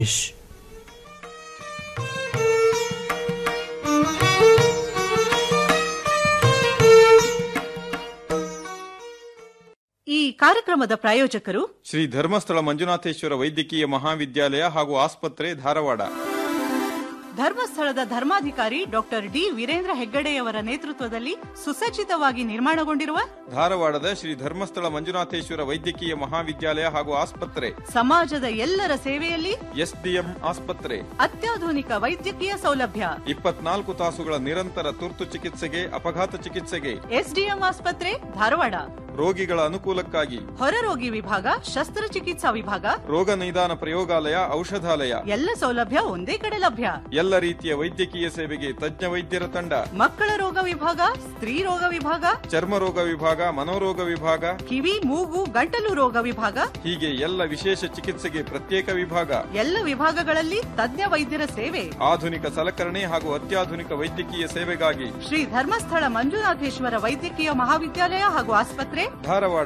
ಈ ಕಾರ್ಯಕ್ರಮದ ಪ್ರಾಯೋಜಕರು ಶ್ರೀ ಧರ್ಮಸ್ಥಳ ಮಂಜುನಾಥೇಶ್ವರ ವೈದ್ಯಕೀಯ ಮಹಾವಿದ್ಯಾಲಯ ಹಾಗೂ ಆಸ್ಪತ್ರೆ ಧಾರವಾಡ ಧರ್ಮಸ್ಥಳದ ಧರ್ಮಾಧಿಕಾರಿ ಡಾಕ್ಟರ್ ಡಿ ವೀರೇಂದ್ರ ಹೆಗ್ಗಡೆಯವರ ನೇತೃತ್ವದಲ್ಲಿ ಸುಸಜ್ಜಿತವಾಗಿ ನಿರ್ಮಾಣಗೊಂಡಿರುವ ಧಾರವಾಡದ ಶ್ರೀ ಧರ್ಮಸ್ಥಳ ಮಂಜುನಾಥೇಶ್ವರ ವೈದ್ಯಕೀಯ ಮಹಾವಿದ್ಯಾಲಯ ಹಾಗೂ ಆಸ್ಪತ್ರೆ ಸಮಾಜದ ಎಲ್ಲರ ಸೇವೆಯಲ್ಲಿ ಎಸ್ಡಿಎಂ ಆಸ್ಪತ್ರೆ ಅತ್ಯಾಧುನಿಕ ವೈದ್ಯಕೀಯ ಸೌಲಭ್ಯ ಇಪ್ಪತ್ನಾಲ್ಕು ತಾಸುಗಳ ನಿರಂತರ ತುರ್ತು ಚಿಕಿತ್ಸೆಗೆ ಅಪಘಾತ ಚಿಕಿತ್ಸೆಗೆ ಎಸ್ಡಿಎಂ ಆಸ್ಪತ್ರೆ ಧಾರವಾಡ ರೋಗಿಗಳ ಅನುಕೂಲಕ್ಕಾಗಿ ಹೊರರೋಗಿ ವಿಭಾಗ ಶಸ್ತ್ರಚಿಕಿತ್ಸಾ ವಿಭಾಗ ರೋಗ ನಿದಾನ ಪ್ರಯೋಗಾಲಯ ಔಷಧಾಲಯ ಎಲ್ಲ ಸೌಲಭ್ಯ ಒಂದೇ ಕಡೆ ಲಭ್ಯ ಎಲ್ಲ ರೀತಿಯ ವೈದ್ಯಕೀಯ ಸೇವೆಗೆ ತಜ್ಞ ವೈದ್ಯರ ತಂಡ ಮಕ್ಕಳ ರೋಗ ವಿಭಾಗ ಸ್ತ್ರೀ ರೋಗ ವಿಭಾಗ ಚರ್ಮ ರೋಗ ವಿಭಾಗ ಮನೋರೋಗ ವಿಭಾಗ ಕಿವಿ ಮೂಗು ಗಂಟಲು ರೋಗ ವಿಭಾಗ ಹೀಗೆ ಎಲ್ಲ ವಿಶೇಷ ಚಿಕಿತ್ಸೆಗೆ ಪ್ರತ್ಯೇಕ ವಿಭಾಗ ಎಲ್ಲ ವಿಭಾಗಗಳಲ್ಲಿ ತಜ್ಞ ವೈದ್ಯರ ಸೇವೆ ಆಧುನಿಕ ಸಲಕರಣೆ ಹಾಗೂ ಅತ್ಯಾಧುನಿಕ ವೈದ್ಯಕೀಯ ಸೇವೆಗಾಗಿ ಶ್ರೀ ಧರ್ಮಸ್ಥಳ ಮಂಜುನಾಥೇಶ್ವರ ವೈದ್ಯಕೀಯ ಮಹಾವಿದ್ಯಾಲಯ ಹಾಗೂ ಆಸ್ಪತ್ರೆ ಧಾರವಾಡ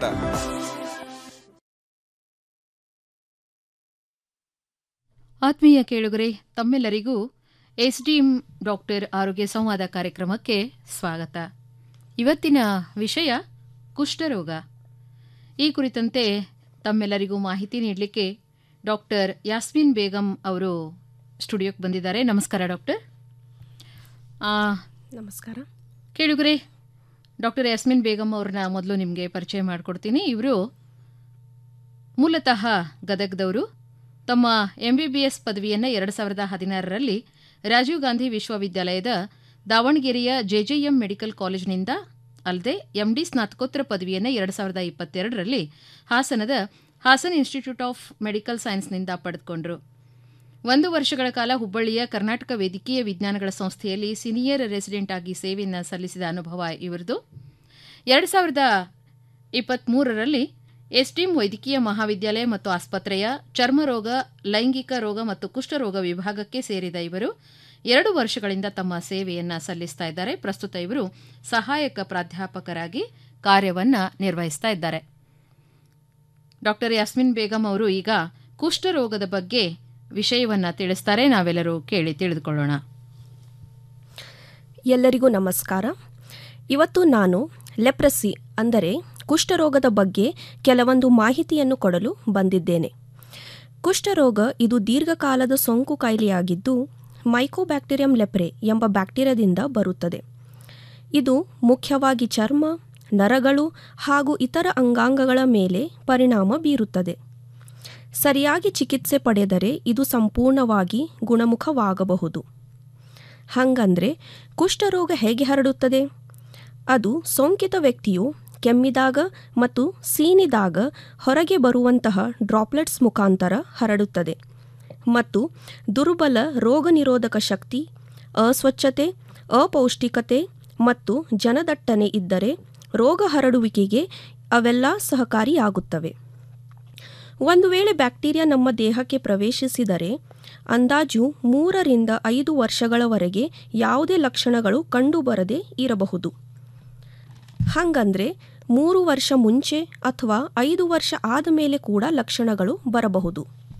ಆತ್ಮೀಯ ಕೇಳುಗರೆ ತಮ್ಮೆಲ್ಲರಿಗೂ ಎಸ್ಡಿಎಂ ಡಾಕ್ಟರ್ ಆರೋಗ್ಯ ಸಂವಾದ ಕಾರ್ಯಕ್ರಮಕ್ಕೆ ಸ್ವಾಗತ ಇವತ್ತಿನ ವಿಷಯ ಕುಷ್ಠರೋಗ ಈ ಕುರಿತಂತೆ ತಮ್ಮೆಲ್ಲರಿಗೂ ಮಾಹಿತಿ ನೀಡಲಿಕ್ಕೆ ಡಾಕ್ಟರ್ ಯಾಸ್ಮಿನ್ ಬೇಗಂ ಅವರು ಸ್ಟುಡಿಯೋಕ್ಕೆ ಬಂದಿದ್ದಾರೆ ನಮಸ್ಕಾರ ಡಾಕ್ಟರ್ ಆ, ನಮಸ್ಕಾರ ಕೇಳುಗರೆ ಡಾಕ್ಟರ್ ಯಾಸ್ಮಿನ್ ಬೇಗಂ ಅವ್ರನ್ನ ಮೊದಲು ನಿಮಗೆ ಪರಿಚಯ ಮಾಡಿಕೊಡ್ತೀನಿ ಇವರು ಮೂಲತಃ ಗದಗದವರು ತಮ್ಮ ಎಂಬಿಬಿಎಸ್ ಪದವಿಯನ್ನು ಎರಡು ಸಾವಿರದ ಹದಿನಾರರಲ್ಲಿ ರಾಜೀವ್ ಗಾಂಧಿ ವಿಶ್ವವಿದ್ಯಾಲಯದ ದಾವಣಗೆರೆಯ ಜೆಜೆಎಂ ಮೆಡಿಕಲ್ ಕಾಲೇಜಿನಿಂದ ಅಲ್ಲದೆ ಎಂಡಿ ಸ್ನಾತಕೋತ್ತರ ಪದವಿಯನ್ನು ಎರಡು ಸಾವಿರದ ಇಪ್ಪತ್ತೆರಡರಲ್ಲಿ ಹಾಸನದ ಹಾಸನ್ ಇನ್ಸ್ಟಿಟ್ಯೂಟ್ ಆಫ್ ಮೆಡಿಕಲ್ ಸೈನ್ಸ್ನಿಂದ ಪಡೆದುಕೊಂಡರು ಒಂದು ವರ್ಷಗಳ ಕಾಲ ಹುಬ್ಬಳ್ಳಿಯ ಕರ್ನಾಟಕ ವೈದ್ಯಕೀಯ ವಿಜ್ಞಾನಗಳ ಸಂಸ್ಥೆಯಲ್ಲಿ ಸೀನಿಯರ್ ರೆಸಿಡೆಂಟ್ ಆಗಿ ಸೇವೆಯನ್ನು ಸಲ್ಲಿಸಿದ ಅನುಭವ ಇವರದು ಎರಡು ಸಾವಿರದ ಇಪ್ಪತ್ತ್ಮೂರರಲ್ಲಿ ಎಸ್ಟಿಎಂ ವೈದ್ಯಕೀಯ ಮಹಾವಿದ್ಯಾಲಯ ಮತ್ತು ಆಸ್ಪತ್ರೆಯ ಚರ್ಮರೋಗ ಲೈಂಗಿಕ ರೋಗ ಮತ್ತು ಕುಷ್ಠರೋಗ ವಿಭಾಗಕ್ಕೆ ಸೇರಿದ ಇವರು ಎರಡು ವರ್ಷಗಳಿಂದ ತಮ್ಮ ಸೇವೆಯನ್ನು ಸಲ್ಲಿಸ್ತಾ ಇದ್ದಾರೆ ಪ್ರಸ್ತುತ ಇವರು ಸಹಾಯಕ ಪ್ರಾಧ್ಯಾಪಕರಾಗಿ ಕಾರ್ಯವನ್ನು ನಿರ್ವಹಿಸ್ತಾ ಇದ್ದಾರೆ ಡಾಕ್ಟರ್ ಯಾಸ್ಮಿನ್ ಬೇಗಂ ಅವರು ಈಗ ಕುಷ್ಠರೋಗದ ಬಗ್ಗೆ ವಿಷಯವನ್ನ ತಿಳಿಸ್ತಾರೆ ನಾವೆಲ್ಲರೂ ಕೇಳಿ ತಿಳಿದುಕೊಳ್ಳೋಣ ಎಲ್ಲರಿಗೂ ನಮಸ್ಕಾರ ಇವತ್ತು ನಾನು ಲೆಪ್ರಸಿ ಅಂದರೆ ಕುಷ್ಠರೋಗದ ಬಗ್ಗೆ ಕೆಲವೊಂದು ಮಾಹಿತಿಯನ್ನು ಕೊಡಲು ಬಂದಿದ್ದೇನೆ ಕುಷ್ಠರೋಗ ಇದು ದೀರ್ಘಕಾಲದ ಸೋಂಕು ಕಾಯಿಲೆಯಾಗಿದ್ದು ಮೈಕೋಬ್ಯಾಕ್ಟೀರಿಯಂ ಲೆಪ್ರೆ ಎಂಬ ಬ್ಯಾಕ್ಟೀರಿಯಾದಿಂದ ಬರುತ್ತದೆ ಇದು ಮುಖ್ಯವಾಗಿ ಚರ್ಮ ನರಗಳು ಹಾಗೂ ಇತರ ಅಂಗಾಂಗಗಳ ಮೇಲೆ ಪರಿಣಾಮ ಬೀರುತ್ತದೆ ಸರಿಯಾಗಿ ಚಿಕಿತ್ಸೆ ಪಡೆದರೆ ಇದು ಸಂಪೂರ್ಣವಾಗಿ ಗುಣಮುಖವಾಗಬಹುದು ಹಾಗಂದ್ರೆ ಕುಷ್ಠರೋಗ ಹೇಗೆ ಹರಡುತ್ತದೆ ಅದು ಸೋಂಕಿತ ವ್ಯಕ್ತಿಯು ಕೆಮ್ಮಿದಾಗ ಮತ್ತು ಸೀನಿದಾಗ ಹೊರಗೆ ಬರುವಂತಹ ಡ್ರಾಪ್ಲೆಟ್ಸ್ ಮುಖಾಂತರ ಹರಡುತ್ತದೆ ಮತ್ತು ದುರ್ಬಲ ರೋಗನಿರೋಧಕ ಶಕ್ತಿ ಅಸ್ವಚ್ಛತೆ ಅಪೌಷ್ಟಿಕತೆ ಮತ್ತು ಜನದಟ್ಟಣೆ ಇದ್ದರೆ ರೋಗ ಹರಡುವಿಕೆಗೆ ಅವೆಲ್ಲ ಸಹಕಾರಿಯಾಗುತ್ತವೆ ಒಂದು ವೇಳೆ ಬ್ಯಾಕ್ಟೀರಿಯಾ ನಮ್ಮ ದೇಹಕ್ಕೆ ಪ್ರವೇಶಿಸಿದರೆ ಅಂದಾಜು ಮೂರರಿಂದ ಐದು ವರ್ಷಗಳವರೆಗೆ ಯಾವುದೇ ಲಕ್ಷಣಗಳು ಕಂಡುಬರದೇ ಇರಬಹುದು ಹಾಗಂದ್ರೆ ಮೂರು ವರ್ಷ ಮುಂಚೆ ಅಥವಾ ಐದು ವರ್ಷ ಆದ ಮೇಲೆ ಕೂಡ ಲಕ್ಷಣಗಳು ಬರಬಹುದು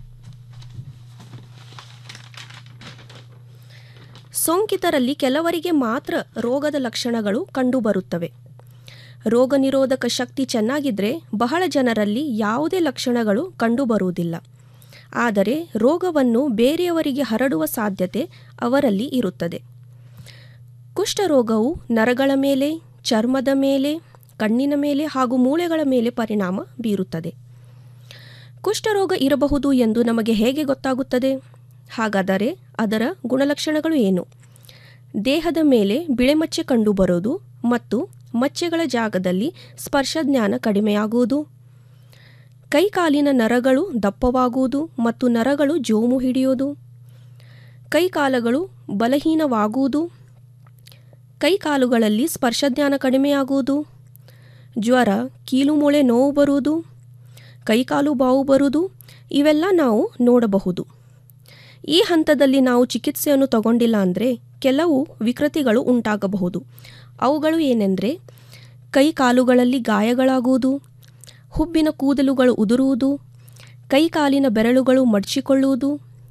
ಸೋಂಕಿತರಲ್ಲಿ ಕೆಲವರಿಗೆ ಮಾತ್ರ ರೋಗದ ಲಕ್ಷಣಗಳು ಕಂಡುಬರುತ್ತವೆ ರೋಗ ನಿರೋಧಕ ಶಕ್ತಿ ಚೆನ್ನಾಗಿದ್ದರೆ ಬಹಳ ಜನರಲ್ಲಿ ಯಾವುದೇ ಲಕ್ಷಣಗಳು ಕಂಡುಬರುವುದಿಲ್ಲ ಆದರೆ ರೋಗವನ್ನು ಬೇರೆಯವರಿಗೆ ಹರಡುವ ಸಾಧ್ಯತೆ ಅವರಲ್ಲಿ ಇರುತ್ತದೆ ಕುಷ್ಠರೋಗವು ನರಗಳ ಮೇಲೆ ಚರ್ಮದ ಮೇಲೆ ಕಣ್ಣಿನ ಮೇಲೆ ಹಾಗೂ ಮೂಳೆಗಳ ಮೇಲೆ ಪರಿಣಾಮ ಬೀರುತ್ತದೆ ಕುಷ್ಠರೋಗ ಇರಬಹುದು ಎಂದು ನಮಗೆ ಹೇಗೆ ಗೊತ್ತಾಗುತ್ತದೆ ಹಾಗಾದರೆ ಅದರ ಗುಣಲಕ್ಷಣಗಳು ಏನು ದೇಹದ ಮೇಲೆ ಬಿಳೆಮಚ್ಚೆ ಕಂಡುಬರೋದು ಮತ್ತು ಮಚ್ಚೆಗಳ ಜಾಗದಲ್ಲಿ ಸ್ಪರ್ಶಜ್ಞಾನ ಕಡಿಮೆಯಾಗುವುದು ಕೈಕಾಲಿನ ನರಗಳು ದಪ್ಪವಾಗುವುದು ಮತ್ತು ನರಗಳು ಜೋಮು ಹಿಡಿಯುವುದು ಕೈಕಾಲಗಳು ಬಲಹೀನವಾಗುವುದು ಕೈಕಾಲುಗಳಲ್ಲಿ ಸ್ಪರ್ಶಜ್ಞಾನ ಕಡಿಮೆಯಾಗುವುದು ಜ್ವರ ಕೀಲುಮೂಳೆ ನೋವು ಬರುವುದು ಕೈಕಾಲು ಬಾವು ಬರುವುದು ಇವೆಲ್ಲ ನಾವು ನೋಡಬಹುದು ಈ ಹಂತದಲ್ಲಿ ನಾವು ಚಿಕಿತ್ಸೆಯನ್ನು ತಗೊಂಡಿಲ್ಲ ಅಂದರೆ ಕೆಲವು ವಿಕೃತಿಗಳು ಉಂಟಾಗಬಹುದು ಅವುಗಳು ಏನೆಂದರೆ ಕೈ ಕಾಲುಗಳಲ್ಲಿ ಗಾಯಗಳಾಗುವುದು ಹುಬ್ಬಿನ ಕೂದಲುಗಳು ಉದುರುವುದು ಕೈಕಾಲಿನ ಬೆರಳುಗಳು ಮಡಚಿಕೊಳ್ಳುವುದು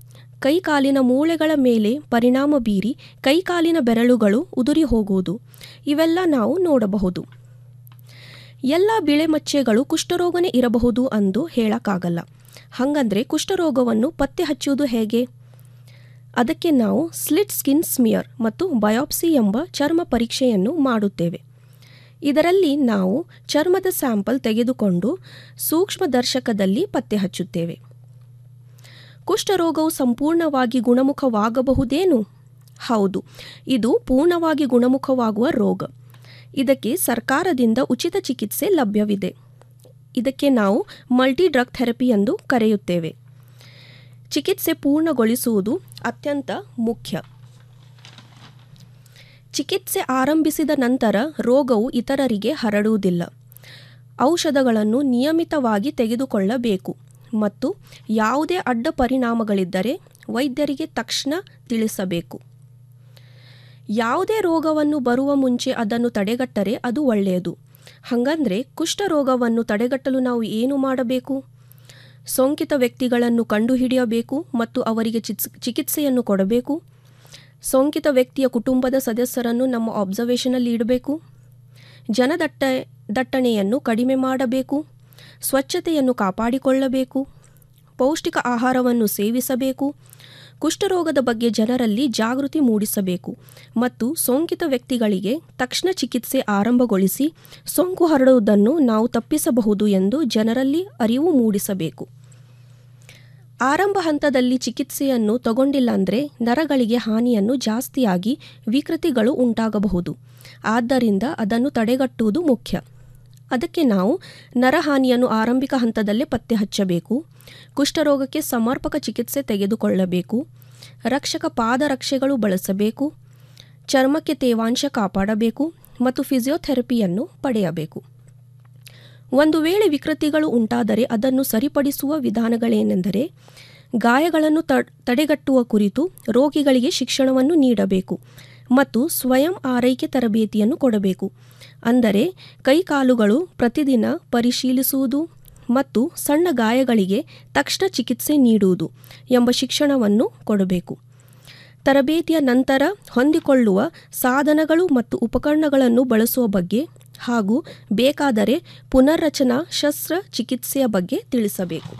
ಕೈಕಾಲಿನ ಮೂಳೆಗಳ ಮೇಲೆ ಪರಿಣಾಮ ಬೀರಿ ಕೈಕಾಲಿನ ಬೆರಳುಗಳು ಉದುರಿ ಹೋಗುವುದು ಇವೆಲ್ಲ ನಾವು ನೋಡಬಹುದು ಎಲ್ಲ ಬಿಳೆ ಮಚ್ಚೆಗಳು ಕುಷ್ಠರೋಗನೇ ಇರಬಹುದು ಅಂದು ಹೇಳಕ್ಕಾಗಲ್ಲ ಹಾಗಂದ್ರೆ ಕುಷ್ಠರೋಗವನ್ನು ಪತ್ತೆ ಹಚ್ಚುವುದು ಹೇಗೆ ಅದಕ್ಕೆ ನಾವು ಸ್ಲಿಟ್ ಸ್ಕಿನ್ ಸ್ಮಿಯರ್ ಮತ್ತು ಬಯಾಪ್ಸಿ ಎಂಬ ಚರ್ಮ ಪರೀಕ್ಷೆಯನ್ನು ಮಾಡುತ್ತೇವೆ ಇದರಲ್ಲಿ ನಾವು ಚರ್ಮದ ಸ್ಯಾಂಪಲ್ ತೆಗೆದುಕೊಂಡು ಸೂಕ್ಷ್ಮದರ್ಶಕದಲ್ಲಿ ಪತ್ತೆ ಹಚ್ಚುತ್ತೇವೆ ಕುಷ್ಠರೋಗವು ಸಂಪೂರ್ಣವಾಗಿ ಗುಣಮುಖವಾಗಬಹುದೇನು ಹೌದು ಇದು ಪೂರ್ಣವಾಗಿ ಗುಣಮುಖವಾಗುವ ರೋಗ ಇದಕ್ಕೆ ಸರ್ಕಾರದಿಂದ ಉಚಿತ ಚಿಕಿತ್ಸೆ ಲಭ್ಯವಿದೆ ಇದಕ್ಕೆ ನಾವು ಮಲ್ಟಿ ಡ್ರಗ್ ಥೆರಪಿ ಎಂದು ಕರೆಯುತ್ತೇವೆ ಚಿಕಿತ್ಸೆ ಪೂರ್ಣಗೊಳಿಸುವುದು ಅತ್ಯಂತ ಮುಖ್ಯ ಚಿಕಿತ್ಸೆ ಆರಂಭಿಸಿದ ನಂತರ ರೋಗವು ಇತರರಿಗೆ ಹರಡುವುದಿಲ್ಲ ಔಷಧಗಳನ್ನು ನಿಯಮಿತವಾಗಿ ತೆಗೆದುಕೊಳ್ಳಬೇಕು ಮತ್ತು ಯಾವುದೇ ಅಡ್ಡ ಪರಿಣಾಮಗಳಿದ್ದರೆ ವೈದ್ಯರಿಗೆ ತಕ್ಷಣ ತಿಳಿಸಬೇಕು ಯಾವುದೇ ರೋಗವನ್ನು ಬರುವ ಮುಂಚೆ ಅದನ್ನು ತಡೆಗಟ್ಟರೆ ಅದು ಒಳ್ಳೆಯದು ಹಾಗಂದ್ರೆ ಕುಷ್ಠರೋಗವನ್ನು ತಡೆಗಟ್ಟಲು ನಾವು ಏನು ಮಾಡಬೇಕು ಸೋಂಕಿತ ವ್ಯಕ್ತಿಗಳನ್ನು ಕಂಡುಹಿಡಿಯಬೇಕು ಮತ್ತು ಅವರಿಗೆ ಚಿತ್ಸ್ ಚಿಕಿತ್ಸೆಯನ್ನು ಕೊಡಬೇಕು ಸೋಂಕಿತ ವ್ಯಕ್ತಿಯ ಕುಟುಂಬದ ಸದಸ್ಯರನ್ನು ನಮ್ಮ ಅಬ್ಸರ್ವೇಷನಲ್ಲಿ ಇಡಬೇಕು ಜನದಟ್ಟ ದಟ್ಟಣೆಯನ್ನು ಕಡಿಮೆ ಮಾಡಬೇಕು ಸ್ವಚ್ಛತೆಯನ್ನು ಕಾಪಾಡಿಕೊಳ್ಳಬೇಕು ಪೌಷ್ಟಿಕ ಆಹಾರವನ್ನು ಸೇವಿಸಬೇಕು ಕುಷ್ಠರೋಗದ ಬಗ್ಗೆ ಜನರಲ್ಲಿ ಜಾಗೃತಿ ಮೂಡಿಸಬೇಕು ಮತ್ತು ಸೋಂಕಿತ ವ್ಯಕ್ತಿಗಳಿಗೆ ತಕ್ಷಣ ಚಿಕಿತ್ಸೆ ಆರಂಭಗೊಳಿಸಿ ಸೋಂಕು ಹರಡುವುದನ್ನು ನಾವು ತಪ್ಪಿಸಬಹುದು ಎಂದು ಜನರಲ್ಲಿ ಅರಿವು ಮೂಡಿಸಬೇಕು ಆರಂಭ ಹಂತದಲ್ಲಿ ಚಿಕಿತ್ಸೆಯನ್ನು ತಗೊಂಡಿಲ್ಲ ಅಂದರೆ ನರಗಳಿಗೆ ಹಾನಿಯನ್ನು ಜಾಸ್ತಿಯಾಗಿ ವಿಕೃತಿಗಳು ಉಂಟಾಗಬಹುದು ಆದ್ದರಿಂದ ಅದನ್ನು ತಡೆಗಟ್ಟುವುದು ಮುಖ್ಯ ಅದಕ್ಕೆ ನಾವು ನರಹಾನಿಯನ್ನು ಆರಂಭಿಕ ಹಂತದಲ್ಲೇ ಪತ್ತೆ ಹಚ್ಚಬೇಕು ಕುಷ್ಠರೋಗಕ್ಕೆ ಸಮರ್ಪಕ ಚಿಕಿತ್ಸೆ ತೆಗೆದುಕೊಳ್ಳಬೇಕು ರಕ್ಷಕ ಪಾದರಕ್ಷೆಗಳು ಬಳಸಬೇಕು ಚರ್ಮಕ್ಕೆ ತೇವಾಂಶ ಕಾಪಾಡಬೇಕು ಮತ್ತು ಫಿಸಿಯೋಥೆರಪಿಯನ್ನು ಪಡೆಯಬೇಕು ಒಂದು ವೇಳೆ ವಿಕೃತಿಗಳು ಉಂಟಾದರೆ ಅದನ್ನು ಸರಿಪಡಿಸುವ ವಿಧಾನಗಳೇನೆಂದರೆ ಗಾಯಗಳನ್ನು ತಡೆಗಟ್ಟುವ ಕುರಿತು ರೋಗಿಗಳಿಗೆ ಶಿಕ್ಷಣವನ್ನು ನೀಡಬೇಕು ಮತ್ತು ಸ್ವಯಂ ಆರೈಕೆ ತರಬೇತಿಯನ್ನು ಕೊಡಬೇಕು ಅಂದರೆ ಕೈಕಾಲುಗಳು ಪ್ರತಿದಿನ ಪರಿಶೀಲಿಸುವುದು ಮತ್ತು ಸಣ್ಣ ಗಾಯಗಳಿಗೆ ತಕ್ಷಣ ಚಿಕಿತ್ಸೆ ನೀಡುವುದು ಎಂಬ ಶಿಕ್ಷಣವನ್ನು ಕೊಡಬೇಕು ತರಬೇತಿಯ ನಂತರ ಹೊಂದಿಕೊಳ್ಳುವ ಸಾಧನಗಳು ಮತ್ತು ಉಪಕರಣಗಳನ್ನು ಬಳಸುವ ಬಗ್ಗೆ ಹಾಗೂ ಬೇಕಾದರೆ ಪುನರ್ರಚನಾ ಶಸ್ತ್ರ ಚಿಕಿತ್ಸೆಯ ಬಗ್ಗೆ ತಿಳಿಸಬೇಕು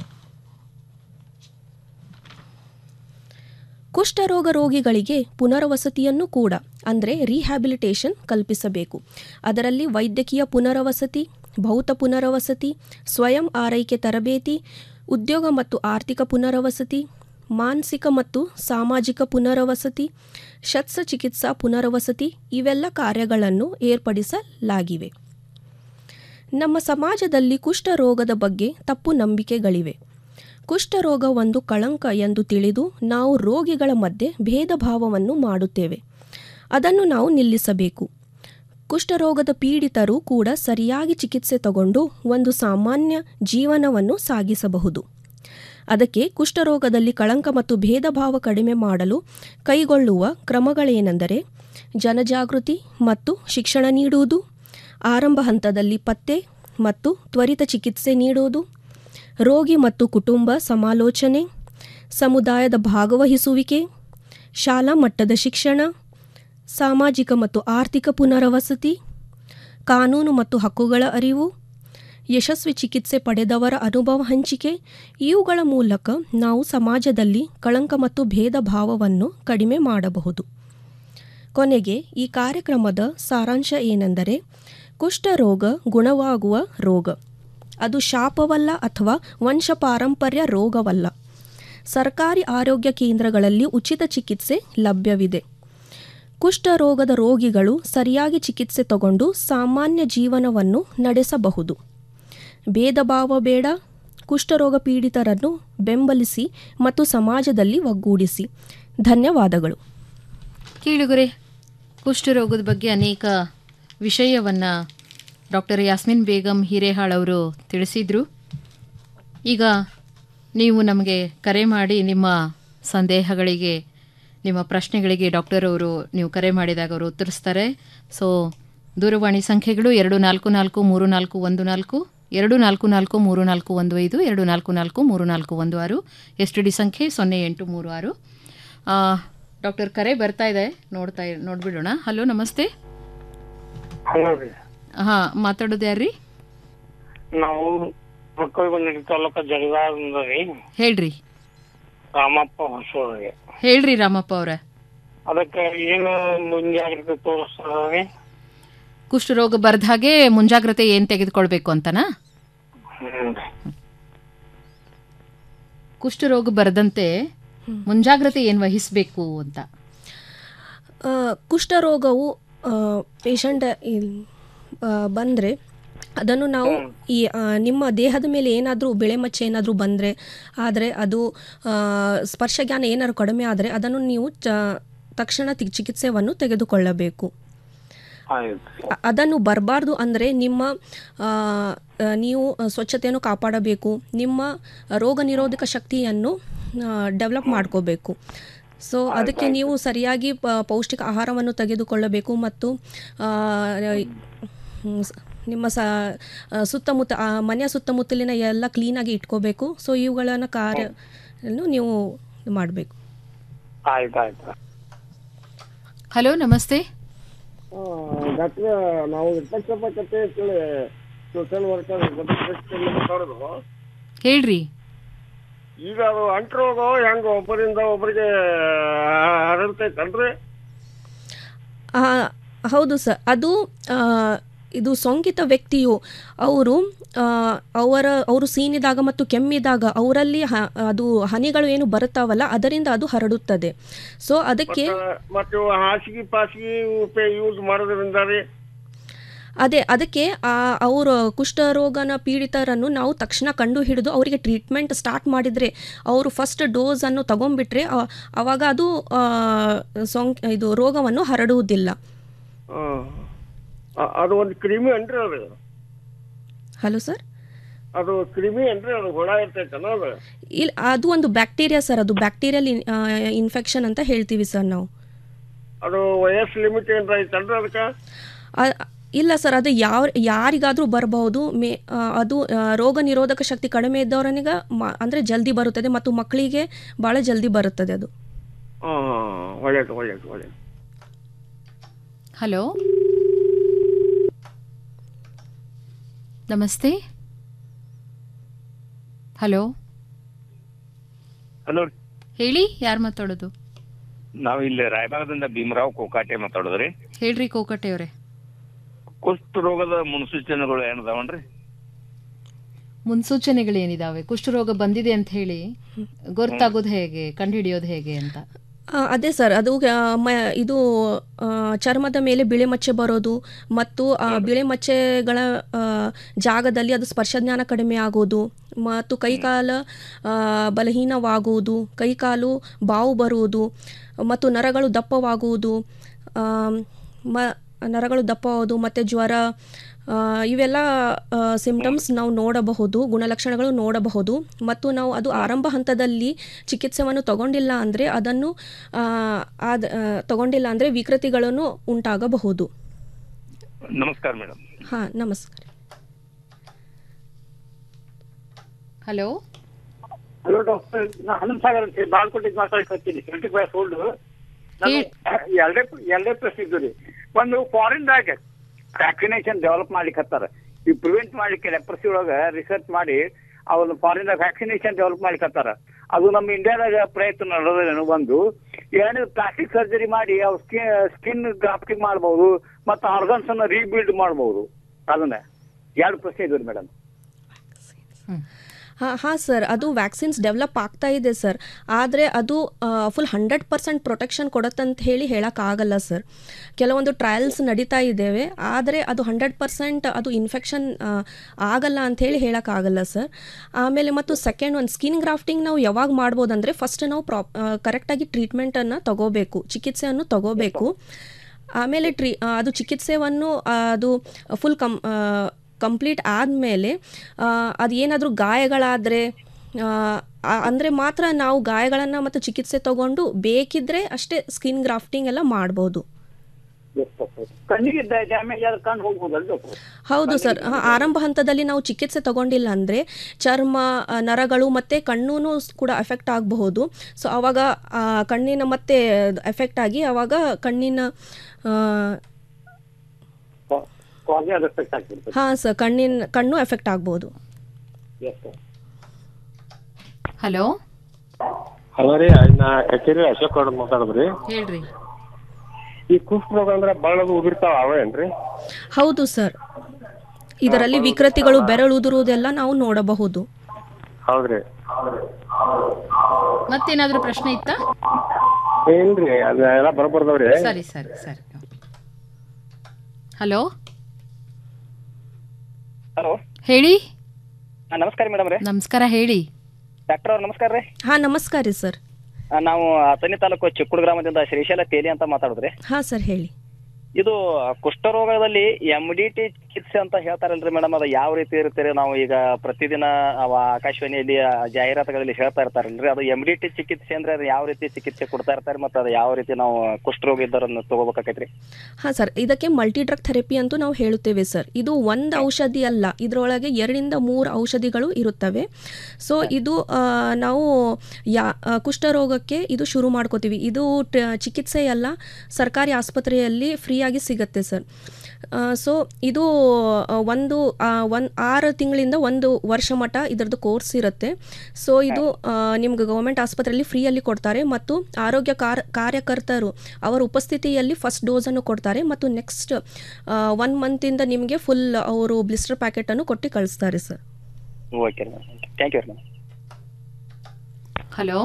ಕುಷ್ಠರೋಗ ರೋಗಿಗಳಿಗೆ ಪುನರ್ವಸತಿಯನ್ನು ಕೂಡ ಅಂದರೆ ರಿಹ್ಯಾಬಿಲಿಟೇಷನ್ ಕಲ್ಪಿಸಬೇಕು ಅದರಲ್ಲಿ ವೈದ್ಯಕೀಯ ಪುನರ್ವಸತಿ ಭೌತ ಪುನರ್ವಸತಿ ಸ್ವಯಂ ಆರೈಕೆ ತರಬೇತಿ ಉದ್ಯೋಗ ಮತ್ತು ಆರ್ಥಿಕ ಪುನರ್ವಸತಿ ಮಾನಸಿಕ ಮತ್ತು ಸಾಮಾಜಿಕ ಪುನರ್ವಸತಿ ಶಸ್ತ್ರಚಿಕಿತ್ಸಾ ಪುನರ್ವಸತಿ ಇವೆಲ್ಲ ಕಾರ್ಯಗಳನ್ನು ಏರ್ಪಡಿಸಲಾಗಿವೆ ನಮ್ಮ ಸಮಾಜದಲ್ಲಿ ಕುಷ್ಠರೋಗದ ಬಗ್ಗೆ ತಪ್ಪು ನಂಬಿಕೆಗಳಿವೆ ಕುಷ್ಠರೋಗ ಒಂದು ಕಳಂಕ ಎಂದು ತಿಳಿದು ನಾವು ರೋಗಿಗಳ ಮಧ್ಯೆ ಭೇದ ಭಾವವನ್ನು ಮಾಡುತ್ತೇವೆ ಅದನ್ನು ನಾವು ನಿಲ್ಲಿಸಬೇಕು ಕುಷ್ಠರೋಗದ ಪೀಡಿತರು ಕೂಡ ಸರಿಯಾಗಿ ಚಿಕಿತ್ಸೆ ತಗೊಂಡು ಒಂದು ಸಾಮಾನ್ಯ ಜೀವನವನ್ನು ಸಾಗಿಸಬಹುದು ಅದಕ್ಕೆ ಕುಷ್ಠರೋಗದಲ್ಲಿ ಕಳಂಕ ಮತ್ತು ಭೇದ ಭಾವ ಕಡಿಮೆ ಮಾಡಲು ಕೈಗೊಳ್ಳುವ ಕ್ರಮಗಳೇನೆಂದರೆ ಜನಜಾಗೃತಿ ಮತ್ತು ಶಿಕ್ಷಣ ನೀಡುವುದು ಆರಂಭ ಹಂತದಲ್ಲಿ ಪತ್ತೆ ಮತ್ತು ತ್ವರಿತ ಚಿಕಿತ್ಸೆ ನೀಡುವುದು ರೋಗಿ ಮತ್ತು ಕುಟುಂಬ ಸಮಾಲೋಚನೆ ಸಮುದಾಯದ ಭಾಗವಹಿಸುವಿಕೆ ಶಾಲಾ ಮಟ್ಟದ ಶಿಕ್ಷಣ ಸಾಮಾಜಿಕ ಮತ್ತು ಆರ್ಥಿಕ ಪುನರ್ವಸತಿ ಕಾನೂನು ಮತ್ತು ಹಕ್ಕುಗಳ ಅರಿವು ಯಶಸ್ವಿ ಚಿಕಿತ್ಸೆ ಪಡೆದವರ ಅನುಭವ ಹಂಚಿಕೆ ಇವುಗಳ ಮೂಲಕ ನಾವು ಸಮಾಜದಲ್ಲಿ ಕಳಂಕ ಮತ್ತು ಭೇದ ಭಾವವನ್ನು ಕಡಿಮೆ ಮಾಡಬಹುದು ಕೊನೆಗೆ ಈ ಕಾರ್ಯಕ್ರಮದ ಸಾರಾಂಶ ಏನೆಂದರೆ ಕುಷ್ಠರೋಗ ಗುಣವಾಗುವ ರೋಗ ಅದು ಶಾಪವಲ್ಲ ಅಥವಾ ವಂಶ ಪಾರಂಪರ್ಯ ರೋಗವಲ್ಲ ಸರ್ಕಾರಿ ಆರೋಗ್ಯ ಕೇಂದ್ರಗಳಲ್ಲಿ ಉಚಿತ ಚಿಕಿತ್ಸೆ ಲಭ್ಯವಿದೆ ಕುಷ್ಠರೋಗದ ರೋಗಿಗಳು ಸರಿಯಾಗಿ ಚಿಕಿತ್ಸೆ ತಗೊಂಡು ಸಾಮಾನ್ಯ ಜೀವನವನ್ನು ನಡೆಸಬಹುದು ಭೇದ ಭಾವ ಬೇಡ ಕುಷ್ಠರೋಗ ಪೀಡಿತರನ್ನು ಬೆಂಬಲಿಸಿ ಮತ್ತು ಸಮಾಜದಲ್ಲಿ ಒಗ್ಗೂಡಿಸಿ ಧನ್ಯವಾದಗಳು ಕೇಳುಗರೆ ಕುಷ್ಠರೋಗದ ಬಗ್ಗೆ ಅನೇಕ ವಿಷಯವನ್ನು ಡಾಕ್ಟರ್ ಯಾಸ್ಮಿನ್ ಬೇಗಂ ಹಿರೇಹಾಳ್ ಅವರು ತಿಳಿಸಿದರು ಈಗ ನೀವು ನಮಗೆ ಕರೆ ಮಾಡಿ ನಿಮ್ಮ ಸಂದೇಹಗಳಿಗೆ ನಿಮ್ಮ ಪ್ರಶ್ನೆಗಳಿಗೆ ಡಾಕ್ಟರ್ ಅವರು ನೀವು ಕರೆ ಮಾಡಿದಾಗ ಅವರು ಉತ್ತರಿಸ್ತಾರೆ ಸೊ ದೂರವಾಣಿ ಸಂಖ್ಯೆಗಳು ಎರಡು ನಾಲ್ಕು ನಾಲ್ಕು ಮೂರು ನಾಲ್ಕು ಒಂದು ನಾಲ್ಕು ಎರಡು ನಾಲ್ಕು ನಾಲ್ಕು ಮೂರು ನಾಲ್ಕು ಒಂದು ಐದು ಎರಡು ನಾಲ್ಕು ನಾಲ್ಕು ಮೂರು ನಾಲ್ಕು ಒಂದು ಆರು ಎಸ್ ಟಿ ಡಿ ಸಂಖ್ಯೆ ಸೊನ್ನೆ ಎಂಟು ಮೂರು ಆರು ಡಾಕ್ಟರ್ ಕರೆ ಬರ್ತಾ ಇದೆ ನೋಡ್ತಾ ನೋಡ್ಬಿಡೋಣ ಹಲೋ ನಮಸ್ತೆ ಹಲೋ ರೀ ಹಾಂ ಮಾತಾಡೋದು ಯಾರ್ರಿ ನಾವು ಮಕ್ಕಳಿಗೆ ತಾಲೂಕ ಜಗದಾದಿಂದ ರೀ ಹೇಳ್ರಿ ರಾಮಪ್ಪ ಹೊಸೂರಿಗೆ ಹೇಳ್ರಿ ರಾಮಪ್ಪ ಅವರ ಅದಕ್ಕೆ ಏನು ಮುಂಜಾಗ್ರತೆ ತೋರಿಸ್ತದ ರೀ ಕುಷ್ಠರೋಗ ಬರ್ದ ಹಾಗೆ ಮುಂಜಾಗ್ರತೆ ಏನು ತೆಗೆದುಕೊಳ್ಬೇಕು ಅಂತನಾ ಹ್ಮ್. ಕುಷ್ಠರೋಗ ಬರದಂತೆ ಮುಂಜಾಗ್ರತೆ ಏನು ವಹಿಸಬೇಕು ಅಂತ ಆ, ಕುಷ್ಠರೋಗವು ಪೇಷಂಟ್ ಬಂದರೆ ಅದನ್ನು ನಾವು ಈ ಆ, ನಿಮ್ಮ ದೇಹದ ಮೇಲೆ ಏನಾದರೂ ಬೆಳೆ ಮಚ್ಚೆ ಏನಾದರೂ ಬಂದರೆ ಆದರೆ ಅದು ಆ, ಸ್ಪರ್ಶಜ್ಞಾನ ಏನಾದರೂ ಕಡಿಮೆ ಆದರೆ ಅದನ್ನು ನೀವು ಚ ತಕ್ಷಣ ತಿ- ಚಿಕಿತ್ಸೆಯನ್ನು ತೆಗೆದುಕೊಳ್ಳಬೇಕು ಆಯ್ತು ಅ- ಅದನ್ನು ಬರಬಾರ್ದು ಅಂದರೆ ನಿಮ್ಮ ಆ, ಆ, ನೀವು ಸ್ವಚ್ಛತೆಯನ್ನು ಕಾಪಾಡಬೇಕು ನಿಮ್ಮ ರೋಗ ನಿರೋಧಕ ಶಕ್ತಿಯನ್ನು ಡೆವಲಪ್ ಮಾಡ್ಕೋಬೇಕು ಸೊ ಅದಕ್ಕೆ ನೀವು ಸರಿಯಾಗಿ ಪ- ಪೌಷ್ಟಿಕ ಆಹಾರವನ್ನು ತೆಗೆದುಕೊಳ್ಳಬೇಕು ಮತ್ತು ಆ, ಹ್ಮ್, ಸ- ನಿಮ್ಮ ಸ ಆ, ಸುತ್ತಮುತ್ತ ಆ, ಮನೆಯ ಸುತ್ತಮುತ್ತಲಿನ ಎಲ್ಲ ಕ್ಲೀನಾಗಿ ಇಟ್ಕೋಬೇಕು ಸೊ ಇವುಗಳನ್ನು ಕಾರ್ಯ ನೀವು ಮಾಡಬೇಕು ಆಯ್ತು ಆಯ್ತು ಹಲೋ ನಮಸ್ತೆ ಡಾಕ್ಟ್ರ ನಾವು ಇರ್ತಕ್ಕಪ್ಪ ಕತೆ ಅಂತೇಳಿ ಸೋಷಿಯಲ್ ವರ್ಕರ್ ಮಾತಾಡೋದು ಹೇಳ್ರಿ ಈಗ ಅದು ಅಂಟ್ರೋಗ ಹೆಂಗ ಒಬ್ಬರಿಂದ ಒಬ್ಬರಿಗೆ ಹರಡ್ತೈತಲ್ರಿ ಆ, ಹೌದು ಸರ್ ಅದು ಆ, ಇದು ಸೋಂಕಿತ ವ್ಯಕ್ತಿಯು ಅವರು ಆ, ಅವರ ಅವರು ಸೀನಿದಾಗ ಮತ್ತು ಕೆಮ್ಮಿದಾಗ ಅವರಲ್ಲಿ ಹ- ಅದು ಹನಿಗಳು ಏನು ಬರುತ್ತಾವಲ್ಲ ಅದರಿಂದ ಅದು ಹರಡುತ್ತದೆ ಸೊ ಅದಕ್ಕೆ ಮತ್ತೆ ಇವು ಹಾಸಿಗೆ ಪಾಸಿಗೆ ಯೂಸ್ ಮಾಡೋದ್ರಿಂದ ರೀ ಅದೇ ಅದಕ್ಕೆ ಅವರು ಕುಷ್ಠರೋಗನ ಪೀಡಿತರನ್ನು ನಾವು ತಕ್ಷಣ ಕಂಡು ಹಿಡಿದು ಅವರಿಗೆ ಟ್ರೀಟ್ಮೆಂಟ್ ಸ್ಟಾರ್ಟ್ ಮಾಡಿದರೆ ಅವರು ಫಸ್ಟ್ ಡೋಸನ್ನು ತಗೊಂಡ್ಬಿಟ್ರೆ ಆ- ಆವಾಗ ಅದು ಆ, ಸೋಂಕ್ ಇದು ರೋಗವನ್ನು ಹರಡುವುದಿಲ್ಲ ಆ, ಅ- ಅದು ಒಂದು ಕ್ರಿಮಿ ಅನ್ರಿ ಅದು ಹಲೋ ಸರ್ ಅದು ಕ್ರಿಮಿ ಅನ್ರಿ ಅದು ಹುಳ ಇರ್ತೈತಲ್ಲ ಅದು ಇಲ್ಲ ಅದು ಒಂದು ಬ್ಯಾಕ್ಟೀರಿಯಾ ಸರ್ ಅದು ಬ್ಯಾಕ್ಟೀರಿಯಲ್ ಇನ್ಫೆಕ್ಷನ್ ಅಂತ ಹೇಳ್ತೀವಿ ಸರ್ ನಾವು ಅದು ವಯಸ್ಸು ಲಿಮಿಟ್ ಏನ್ರ ಐತಲ್ರಿ ಅದಕ್ಕೆ ಆ- ಇಲ್ಲ ಸರ್ ಅದು ಯಾವ ಯಾರಿಗಾದರೂ ಬರಬಹುದು ಮೇ ಆ, ಅದು ಆ, ರೋಗ ನಿರೋಧಕ ಶಕ್ತಿ ಕಡಿಮೆ ಇದ್ದವರನಿಗ ಮ ಅಂದರೆ ಜಲ್ದಿ ಬರುತ್ತದೆ ಮತ್ತು ಮಕ್ಕಳಿಗೆ ಭಾಳ ಜಲ್ದಿ ಬರುತ್ತದೆ ಅದು ಹಾಂ ಒಳ್ಳೇದು ಒಳ್ಳೇದು ಒಳ್ಳೇದು ಹಲೋ ನಮಸ್ತೆ ಹಲೋ ಹಲೋ ಹೇಳಿ ಯಾರು ಮಾತಾಡೋದು ನಾವು ಇಲ್ಲಿ ರಾಯಬಾಗದಿಂದ ಭೀಮರಾವ್ ಕೋಕಾಟೆ ಮಾತಾಡೋದ್ರಿ ಹೇಳ್ರಿ ಕೋಕಟ್ಟೆ ಅವರೇ ಕುಷ್ಠ ರೋಗದ ಮುನ್ಸೂಚನೆಗಳು ಏನದಾವನ್ರಿ ಮುನ್ಸೂಚನೆಗಳೇನಿದಾವೆ ಕುಷ್ಠರೋಗ ಬಂದಿದೆ ಅಂತ ಹೇಳಿ ಗೊತ್ತಾಗೋದು ಹೇಗೆ ಕಂಡುಹಿಡಿಯೋದು ಹೇಗೆ ಅಂತ ಆ, ಅದೇ ಸರ್ ಅದು ಆ, ಮ ಇದು ಆ, ಚರ್ಮದ ಮೇಲೆ ಬಿಳೆ ಮಚ್ಚೆ ಬರೋದು ಮತ್ತು ಆ ಬಿಳೆ ಮಚ್ಚೆಗಳ ಆ, ಜಾಗದಲ್ಲಿ ಅದು ಸ್ಪರ್ಶಜ್ಞಾನ ಕಡಿಮೆ ಆಗೋದು ಮತ್ತು ಕೈಕಾಲ ಆ, ಬಲಹೀನವಾಗುವುದು ಕೈಕಾಲು ಬಾವು ಬರುವುದು ಮತ್ತು ನರಗಳು ದಪ್ಪವಾಗುವುದು ಆಮ್, ಮ ನರಗಳು ದಪ್ಪವಾಗುವುದು ಮತ್ತು ಜ್ವರ ಆ, ಇವೆಲ್ಲ ಸಿಂಪ್ಟಮ್ಸ್ ನಾವು ನೋಡಬಹುದು ಗುಣಲಕ್ಷಣಗಳು ನೋಡಬಹುದು ಮತ್ತು ನಾವು ಅದು ಆರಂಭ ಹಂತದಲ್ಲಿ ಚಿಕಿತ್ಸೆಯನ್ನು ತಗೊಂಡಿಲ್ಲ ಅಂದರೆ ಅದನ್ನು ಆ, ಆದ ಆ, ತಗೊಂಡಿಲ್ಲ ಅಂದರೆ ವಿಕೃತಿಗಳನ್ನು ಉಂಟಾಗಬಹುದು ನಮಸ್ಕಾರ ಮೇಡಮ್ ಹಾಂ ನಮಸ್ಕಾರ ಹಲೋ ಹಲೋ ಡಾಕ್ಟರ್ ನಾ ಹನುಮ ಸಾಗರ್ ಅಂತ ಬಾಳ್ಕೋಟಿಗೆ ಮಾತಾಡ್ಕೊತೀನಿ ಟ್ವೆಂಟಿ ಫೈವ್ ಓಲ್ಡ್ ಎರಡೇ ಎರಡೇ ಪ್ರಶ್ನೆ ಇದ್ದು ರೀ ಒಂದು ಫಾರಿನ್ದಾಗ ವ್ಯಾಕ್ಸಿನೇಷನ್ ಡೆವಲಪ್ ಮಾಡ್ಲಿಕ್ಕೆ ಹತ್ತಾರ ಈ ಪ್ರಿವೆಂಟ್ ಮಾಡ್ಲಿಕ್ಕೆ ಲೆಪ್ರಸಿ ಒಳಗ ರಿಸರ್ಚ್ ಮಾಡಿ ಅವ್ರು ಫಾರಿನ್ದಾಗ ವ್ಯಾಕ್ಸಿನೇಷನ್ ಡೆವಲಪ್ ಮಾಡ್ಲಿಕ್ಕೆ ಹತ್ತಾರ ಅದು ನಮ್ಮ ಇಂಡಿಯಾದಾಗ ಪ್ರಯತ್ನ ನಡೆದೇನು ಒಂದು ಏನು ಪ್ಲಾಸ್ಟಿಕ್ ಸರ್ಜರಿ ಮಾಡಿ ಅವ್ರ ಸ್ಕಿನ್ ಸ್ಕಿನ್ ಗ್ರಾಫ್ಟಿಂಗ್ ಮಾಡ್ಬೋದು ಮತ್ತು ಆರ್ಗನ್ಸ್ ಅನ್ನ ರೀಬಿಲ್ಡ್ ಮಾಡ್ಬೋದು ಅದನ್ನ ಎರಡು ಪ್ರಶ್ನೆ ಇದ್ರಿ ಮೇಡಮ್ ಹಾಂ ಹಾಂ ಸರ್ ಅದು ವ್ಯಾಕ್ಸಿನ್ಸ್ ಡೆವಲಪ್ ಆಗ್ತಾ ಇದೆ ಸರ್ ಆದರೆ ಅದು ಫುಲ್ ಹಂಡ್ರೆಡ್ ಪರ್ಸೆಂಟ್ ಪ್ರೊಟೆಕ್ಷನ್ ಕೊಡುತ್ತಂತ ಹೇಳಿ ಹೇಳೋಕ್ಕಾಗಲ್ಲ ಸರ್ ಕೆಲವೊಂದು ಟ್ರಯಲ್ಸ್ ನಡೀತಾ ಇದ್ದೇವೆ ಆದರೆ ಅದು ಹಂಡ್ರೆಡ್ ಪರ್ಸೆಂಟ್ ಅದು ಇನ್ಫೆಕ್ಷನ್ ಆಗಲ್ಲ ಅಂತ ಹೇಳಿ ಹೇಳೋಕ್ಕಾಗಲ್ಲ ಸರ್ ಆಮೇಲೆ ಮತ್ತು ಸೆಕೆಂಡ್ ಒಂದು ಸ್ಕಿನ್ ಗ್ರಾಫ್ಟಿಂಗ್ ನಾವು ಯಾವಾಗ ಮಾಡ್ಬೋದಂದರೆ ಫಸ್ಟ್ ನಾವು ಪ್ರಾಪ್ ಕರೆಕ್ಟಾಗಿ ಟ್ರೀಟ್ಮೆಂಟನ್ನು ತಗೋಬೇಕು ಚಿಕಿತ್ಸೆಯನ್ನು ತಗೋಬೇಕು ಆಮೇಲೆ ಟ್ರೀ ಆ, ಅದು ಚಿಕಿತ್ಸೆಯನ್ನು ಆ, ಅದು ಫುಲ್ ಕಮ್ ಕಂಪ್ಲೀಟ್ ಆದಮೇಲೆ ಅದು ಏನಾದರೂ ಗಾಯಗಳಾದರೆ ಅಂದರೆ ಮಾತ್ರ ನಾವು ಗಾಯಗಳನ್ನು ಮತ್ತು ಚಿಕಿತ್ಸೆ ತಗೊಂಡು ಬೇಕಿದ್ದರೆ ಅಷ್ಟೇ ಸ್ಕಿನ್ ಗ್ರಾಫ್ಟಿಂಗ್ ಎಲ್ಲ ಮಾಡ್ಬೋದು ಎಸ್ ಡಾಕ್ಟರ್ ಕಣ್ಣಿಗೆ ಡ್ಯಾಮೇಜ್ ಆದ್ರೆ ಕಣ್ಣು ಹೋಗ್ಬೋದಲ್ಲ ಡಾಕ್ಟರ್ ಹೌದು ಸರ್ ಆ, ಆರಂಭ ಹಂತದಲ್ಲಿ ನಾವು ಚಿಕಿತ್ಸೆ ತಗೊಂಡಿಲ್ಲ ಅಂದರೆ ಚರ್ಮ ಆ, ನರಗಳು ಮತ್ತು ಕಣ್ಣು ಕೂಡ ಎಫೆಕ್ಟ್ ಆಗಬಹುದು ಸೊ ಆವಾಗ ಆ, ಕಣ್ಣಿನ ಮತ್ತೆ ಎಫೆಕ್ಟ್ ಆಗಿ ಆವಾಗ ಕಣ್ಣಿನ ಕಾರ್ನಿಯಾ ರೆಸ್ಪೆಕ್ಟ್ ಆಗ್ತಿರ್ತದೆ ಹಾಂ ಸರ್ ಕಣ್ಣಿನ ಕಣ್ಣು ಎಫೆಕ್ಟ್ ಆಗ್ಬೋದು ಎಸ್ ಸರ್ ಹಲೋ ಹಲೋ ರೀ ನಾ ಕಚೇರಿ ಅಶೋಕ್ ಅವ್ರ ಮಾತಾಡಿದ್ರಿ ಹೇಳ್ರಿ ಈ ಕುಷ್ಠರೋಗ ಅಂದ್ರೆ ಬಳ್ಳದು ಉದಿರ್ತಾವ ಅವೇನ್ರಿ ಹೌದು ಸರ್ ಇದರಲ್ಲಿ ವಿಕೃತಿಗಳು ಬೆರಳುದುರುವುದೆಲ್ಲ ನಾವು ನೋಡಬಹುದು ಹೌದ್ರಿ ಮತ್ತೇನಾದ್ರೂ ಪ್ರಶ್ನೆ ಇತ್ತಾ ಇಲ್ರಿ ಅದೆಲ್ಲ ಬರಬರ್ದವ್ರಿ ಸರಿ ಸರಿ ಸರಿ ಹಲೋ ಹಲೋ ಹೇಳಿ ನಮಸ್ಕಾರ ಮೇಡಮ್ ರೀ ನಮಸ್ಕಾರ ಹೇಳಿ ಡಾಕ್ಟರ್ ಅವ್ರ ನಮಸ್ಕಾರ ರೀ ಹಾಂ ನಮಸ್ಕಾರ ರೀ ಸರ್ ಆ, ನಾವು ಅಥಣಿ ತಾಲೂಕು ಚಿಕ್ಕುಡು ಗ್ರಾಮದಿಂದ ಶ್ರೀಶೈಲ ತೇಲಿ ಅಂತ ಮಾತಾಡಿದ್ರಿ ಹಾಂ ಸರ್ ಹೇಳಿ ಇದು ಕುಷ್ಠರೋಗದಲ್ಲಿ ಎಮ್ ಡಿ ಟಿ ಚಿಕಿತ್ಸೆ ಅಂತ ಹೇಳ್ತಾರಲ್ರಿ ಮೇಡಮ್ ಅದು ಯಾವ ರೀತಿ ಇರುತ್ತೆ ನಾವು ಈಗ ಪ್ರತಿದಿನ ಅವ ಆಕಾಶವಾಣಿಯಲ್ಲಿ ಆ ಜಾಹೀರಾತುಗಳಲ್ಲಿ ಹೇಳ್ತಾ ಇರ್ತಾರಲ್ರಿ ಅದು ಎಮ್ ಡಿ ಟಿ ಚಿಕಿತ್ಸೆ ಅಂದ್ರೆ ಅದು ಯಾವ ರೀತಿ ಚಿಕಿತ್ಸೆ ಕೊಡ್ತಾ ಇರ್ತಾರೆ ಮತ್ತು ಅದು ಯಾವ ರೀತಿ ನಾವು ಕುಷ್ಠರೋಗ ಇದ್ದರನ್ನು ತಗೋಬೇಕಾಕೈತ್ರಿ ಹಾಂ ಸರ್ ಇದಕ್ಕೆ ಮಲ್ಟಿ ಡ್ರಗ್ ಥೆರಪಿ ಅಂತೂ ನಾವು ಹೇಳುತ್ತೇವೆ ಸರ್ ಇದು ಒಂದು ಔಷಧಿ ಅಲ್ಲ ಇದರೊಳಗೆ ಎರಡರಿಂದ ಮೂರು ಔಷಧಿಗಳು ಇರುತ್ತವೆ ಸೊ ಇದು ಆ, ನಾವು ಯಾ ಆ, ಕುಷ್ಠರೋಗಕ್ಕೆ ಇದು ಶುರು ಮಾಡ್ಕೋತೀವಿ ಇದು ಟ- ಚಿಕಿತ್ಸೆ ಎಲ್ಲ ಸರ್ಕಾರಿ ಆಸ್ಪತ್ರೆಯಲ್ಲಿ ಫ್ರೀಯಾಗಿ ಸಿಗುತ್ತೆ ಸರ್ ಸೊ ಇದು ಆ, ಒಂದು ಒಂದು ಆರು ತಿಂಗಳಿಂದ ಒಂದು ವರ್ಷ ಮಟ್ಟ ಇದರದ್ದು ಕೋರ್ಸ್ ಇರುತ್ತೆ ಸೊ ಇದು ಆ, ನಿಮ್ಗೆ ಗೌರ್ಮೆಂಟ್ ಆಸ್ಪತ್ರೆಯಲ್ಲಿ ಫ್ರೀಯಲ್ಲಿ ಕೊಡ್ತಾರೆ ಮತ್ತು ಆರೋಗ್ಯ ಕಾರ್ ಕಾರ್ಯಕರ್ತರು ಅವರ ಉಪಸ್ಥಿತಿಯಲ್ಲಿ ಫಸ್ಟ್ ಡೋಸನ್ನು ಕೊಡ್ತಾರೆ ಮತ್ತು ನೆಕ್ಸ್ಟ್ ಒನ್ ಮಂತಿಂದ ನಿಮಗೆ ಫುಲ್ ಅವರು ಬ್ಲಿಸ್ಟರ್ ಪ್ಯಾಕೆಟನ್ನು ಕೊಟ್ಟು ಕಳಿಸ್ತಾರೆ sir okay thank you madam hello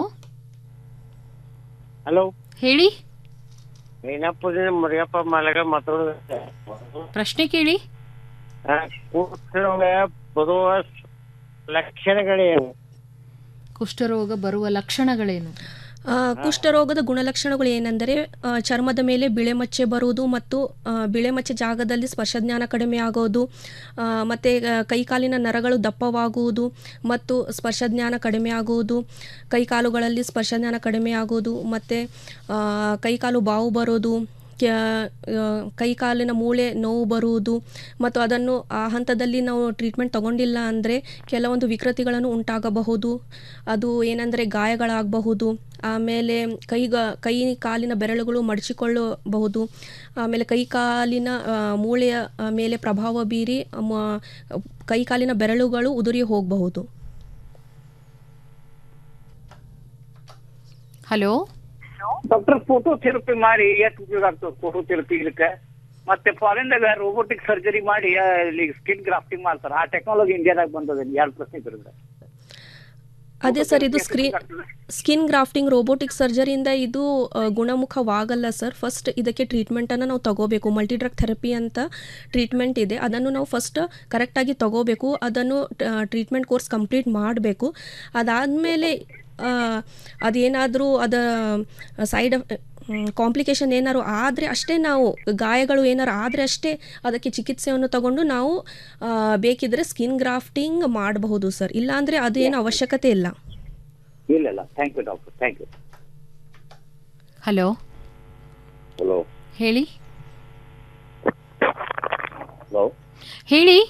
hello ಹೇಳಿ ಏನಪ್ಪ ಮರಿಯಪ್ಪ ಮಾಲಗ ಮಾತಾಡೋದು ಪ್ರಶ್ನೆ ಕೇಳಿ ಕುಷ್ಠರೋಗ ಬರುವ ಲಕ್ಷಣಗಳೇನು ಕುಷ್ಠರೋಗ ಬರುವ ಲಕ್ಷಣಗಳೇನು ಆ, ಕುಷ್ಠರೋಗದ ಗುಣಲಕ್ಷಣಗಳು ಏನೆಂದರೆ ಆ, ಚರ್ಮದ ಮೇಲೆ ಬಿಳೆ ಮಚ್ಚೆ ಬರುವುದು ಮತ್ತು ಆ, ಬಿಳೆ ಮಚ್ಚೆ ಜಾಗದಲ್ಲಿ ಸ್ಪರ್ಶಜ್ಞಾನ ಕಡಿಮೆ ಆಗೋದು ಆ, ಮತ್ತು ಆ, ಕೈಕಾಲಿನ ನರಗಳು ದಪ್ಪವಾಗುವುದು ಮತ್ತು ಸ್ಪರ್ಶಜ್ಞಾನ ಕಡಿಮೆ ಆಗುವುದು ಕೈಕಾಲುಗಳಲ್ಲಿ ಸ್ಪರ್ಶಜ್ಞಾನ ಕಡಿಮೆ ಆಗೋದು ಮತ್ತು ಕೈಕಾಲು ಬಾವು ಬರೋದು ಕ್ಯ ಆ, ಕೈಕಾಲಿನ ಮೂಳೆ ನೋವು ಬರುವುದು ಮತ್ತು ಅದನ್ನು ಆ ಹಂತದಲ್ಲಿ ನಾವು ಟ್ರೀಟ್ಮೆಂಟ್ ತಗೊಂಡಿಲ್ಲ ಅಂದರೆ ಕೆಲವೊಂದು ವಿಕೃತಿಗಳನ್ನು ಉಂಟಾಗಬಹುದು ಅದು ಏನಂದರೆ ಗಾಯಗಳಾಗಬಹುದು ಆಮೇಲೆ ಕೈಗ ಕೈ ಕಾಲಿನ ಬೆರಳುಗಳು ಮಡಚಿಕೊಳ್ಳಬಹುದು ಆಮೇಲೆ ಕೈ ಕಾಲಿನ ಆ, ಮೂಳೆಯ ಆ, ಮೇಲೆ ಪ್ರಭಾವ ಬೀರಿ ಮ- ಕೈ ಕಾಲಿನ ಬೆರಳುಗಳು ಉದುರಿ ಹೋಗಬಹುದು ಹಲೋ ಡಾಕ್ಟರ್ ಫೋಟೋ ಥೆರಪಿ ಮಾಡಿ ಎಷ್ಟು ಉಪಯೋಗ ಆಗ್ತದೆ ಫೋಟೋ ಥೆರಪಿ ಇದಕ್ಕೆ ಮತ್ತೆ ಫಾರಿನ್ದಾಗ ರೋಬೋಟಿಕ್ ಸರ್ಜರಿ ಮಾಡಿ ಆ, ಇಲ್ಲಿ ಸ್ಕಿನ್ ಗ್ರಾಫ್ಟಿಂಗ್ ಮಾಡ್ತಾರೆ ಆ ಟೆಕ್ನಾಲಜಿ ಇಂಡಿಯಾದಾಗ ಬಂದದ ಎರಡು ಪ್ರಶ್ನೆ ಇದ್ರಿಂದ ಅದೇ ಸರ್ ಇದು ಸ್ಕ್ರೀನ್ ಸ್ಕಿನ್ ಗ್ರಾಫ್ಟಿಂಗ್ ರೋಬೋಟಿಕ್ ಸರ್ಜರಿಯಿಂದ ಇದು ಆ, ಗುಣಮುಖವಾಗಲ್ಲ ಸರ್ ಫಸ್ಟ್ ಇದಕ್ಕೆ ಟ್ರೀಟ್ಮೆಂಟನ್ನು ನಾವು ತಗೋಬೇಕು ಮಲ್ಟಿ ಡ್ರಗ್ ಥೆರಪಿ ಅಂತ ಟ್ರೀಟ್ಮೆಂಟ್ ಇದೆ ಅದನ್ನು ನಾವು ಫಸ್ಟ್ ಕರೆಕ್ಟಾಗಿ ತಗೋಬೇಕು ಅದನ್ನು ಟ್ರೀಟ್ಮೆಂಟ್ ಕೋರ್ಸ್ ಕಂಪ್ಲೀಟ್ ಮಾಡಬೇಕು ಅದಾದಮೇಲೆ ಅದೇನಾದರೂ ಅದ ಸೈಡ್ ಕಾಂಪ್ಲಿಕೇಶನ್ ಏನಾದ್ರು ಆದರೆ ಅಷ್ಟೇ ನಾವು ಗಾಯಗಳು ಏನಾರು ಆದರೆ ಅಷ್ಟೇ ಅದಕ್ಕೆ ಚಿಕಿತ್ಸೆಯನ್ನು ತಗೊಂಡು ನಾವು ಆ, ಬೇಕಿದ್ರೆ ಸ್ಕಿನ್ ಗ್ರಾಫ್ಟಿಂಗ್ ಮಾಡಬಹುದು ಸರ್ ಇಲ್ಲಾಂದರೆ ಅದೇನು ಅವಶ್ಯಕತೆ ಇಲ್ಲ ಇಲ್ಲ ಇಲ್ಲ thank you doctor thank you hello hello ಹೇಳಿ ಹಲೋ ಹೇಳಿ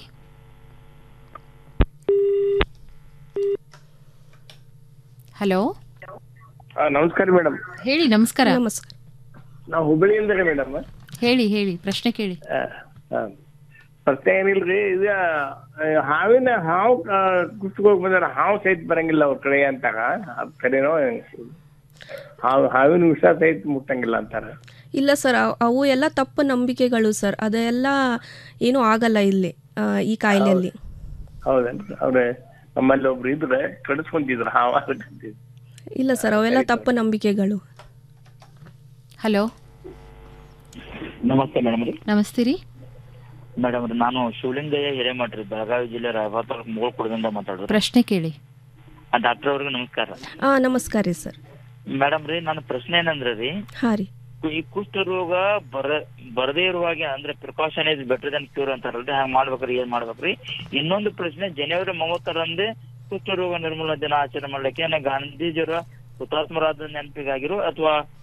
ಹಲೋ ನಮಸ್ಕಾರ ಮೇಡಮ್ ಹೇಳಿ ನಮಸ್ಕಾರ ನಮಸ್ಕಾರ ನಾವು ಹುಬ್ಬಳ್ಳಿಯಿಂದ ರೀ ಮೇಡಮ್ ಹೇಳಿ ಹೇಳಿ ಪ್ರಶ್ನೆ ಕೇಳಿ ಪ್ರಶ್ನೆ ಏನಿಲ್ರಿ ಇದು ಆ, ಹಾವಿನ ಹಾವು ಕುಸ್ಕೋಗಿ ಬಂದಾರ ಹಾವು ಸಹಿತ ಬರಂಗಿಲ್ಲ ಅವ್ರ ಕಡೆ ಅಂತಾರ ಅದ್ ಕಡೆನೋ ಹಾವು ಹಾವಿನ ವಿಷ ಸಹಿತ ಮುಟ್ಟಂಗಿಲ್ಲ ಅಂತಾರ ಇಲ್ಲ ಸರ್ ಅವ್- ಅವು ಎಲ್ಲ ತಪ್ಪು ನಂಬಿಕೆಗಳು ಸರ್ ಅದೆಲ್ಲ ಏನೂ ಆಗಲ್ಲ ಇಲ್ಲಿ ಆ, ಈ ಕಾಯಿಲೆಯಲ್ಲಿ ಹೌದೇನ್ರಿ ಅವ್ರೆ ನಮ್ಮಲ್ಲಿ ಒಬ್ರು ಇದ್ರೆ ಕಡಿಸ್ಕೊಂತಿದ್ರು ಹಾವ ಅದಕ್ಕಂತಿದ್ರು. ಇಲ್ಲ ಸರ್ ಅವೆಲ್ಲ ತಪ್ಪು ನಂಬಿಕೆಗಳು ಹಲೋ ನಮಸ್ತೆ ಮೇಡಮ್ ರೀ ನಮಸ್ತೆ ರೀ ಮೇಡಮ್ ರೀ ನಾನು ಶಿವಲಿಂಗಯ್ಯ ಹಿರೇಮಠ್ ರೀ ಬೆಳಗಾವಿ ಜಿಲ್ಲೆ ರಾಯಬಾಗ ತಾಲೂಕು ಮೂಳ್ಕುಡದಿಂದ ಮಾತಾಡೋದು ಪ್ರಶ್ನೆ ಕೇಳಿ ಡಾಕ್ಟರ್ ಅವ್ರಿಗೆ ನಮಸ್ಕಾರ ಹಾಂ ನಮಸ್ಕಾರ ರೀ ಸರ್ ಮೇಡಮ್ ರೀ ನನ್ನ ಪ್ರಶ್ನೆ ಏನಂದ್ರೆ ರೀ ಹಾಂ ರೀ ಈ ಕುಷ್ಠ ರೋಗ ಬರ ಬರದೇ ಇರುವಾಗೆ ಅಂದ್ರೆ precaution is better than cure ಅಂತಾರಲ್ರಿ ಹಂಗ ಮಾಡ್ಬೇಕ್ರಿ ಏನ್ ಮಾಡ್ಬೇಕ್ರಿ ಇನ್ನೊಂದು ಪ್ರಶ್ನೆ ಜನವರಿ ಮೂವತ್ತರಂದೇ ಕುಷ್ಠ ರೋಗ ನಿರ್ಮೂಲನಾ ದಿನ ಆಚರಣೆ ಮಾಡ್ಲಿಕ್ಕೆ ಏನ ಗಾಂಧೀಜಿಯವರ ಹುತಾತ್ಮರಾದ ನೆನಪಿಗಾಗಿರೋ ಅಥವಾ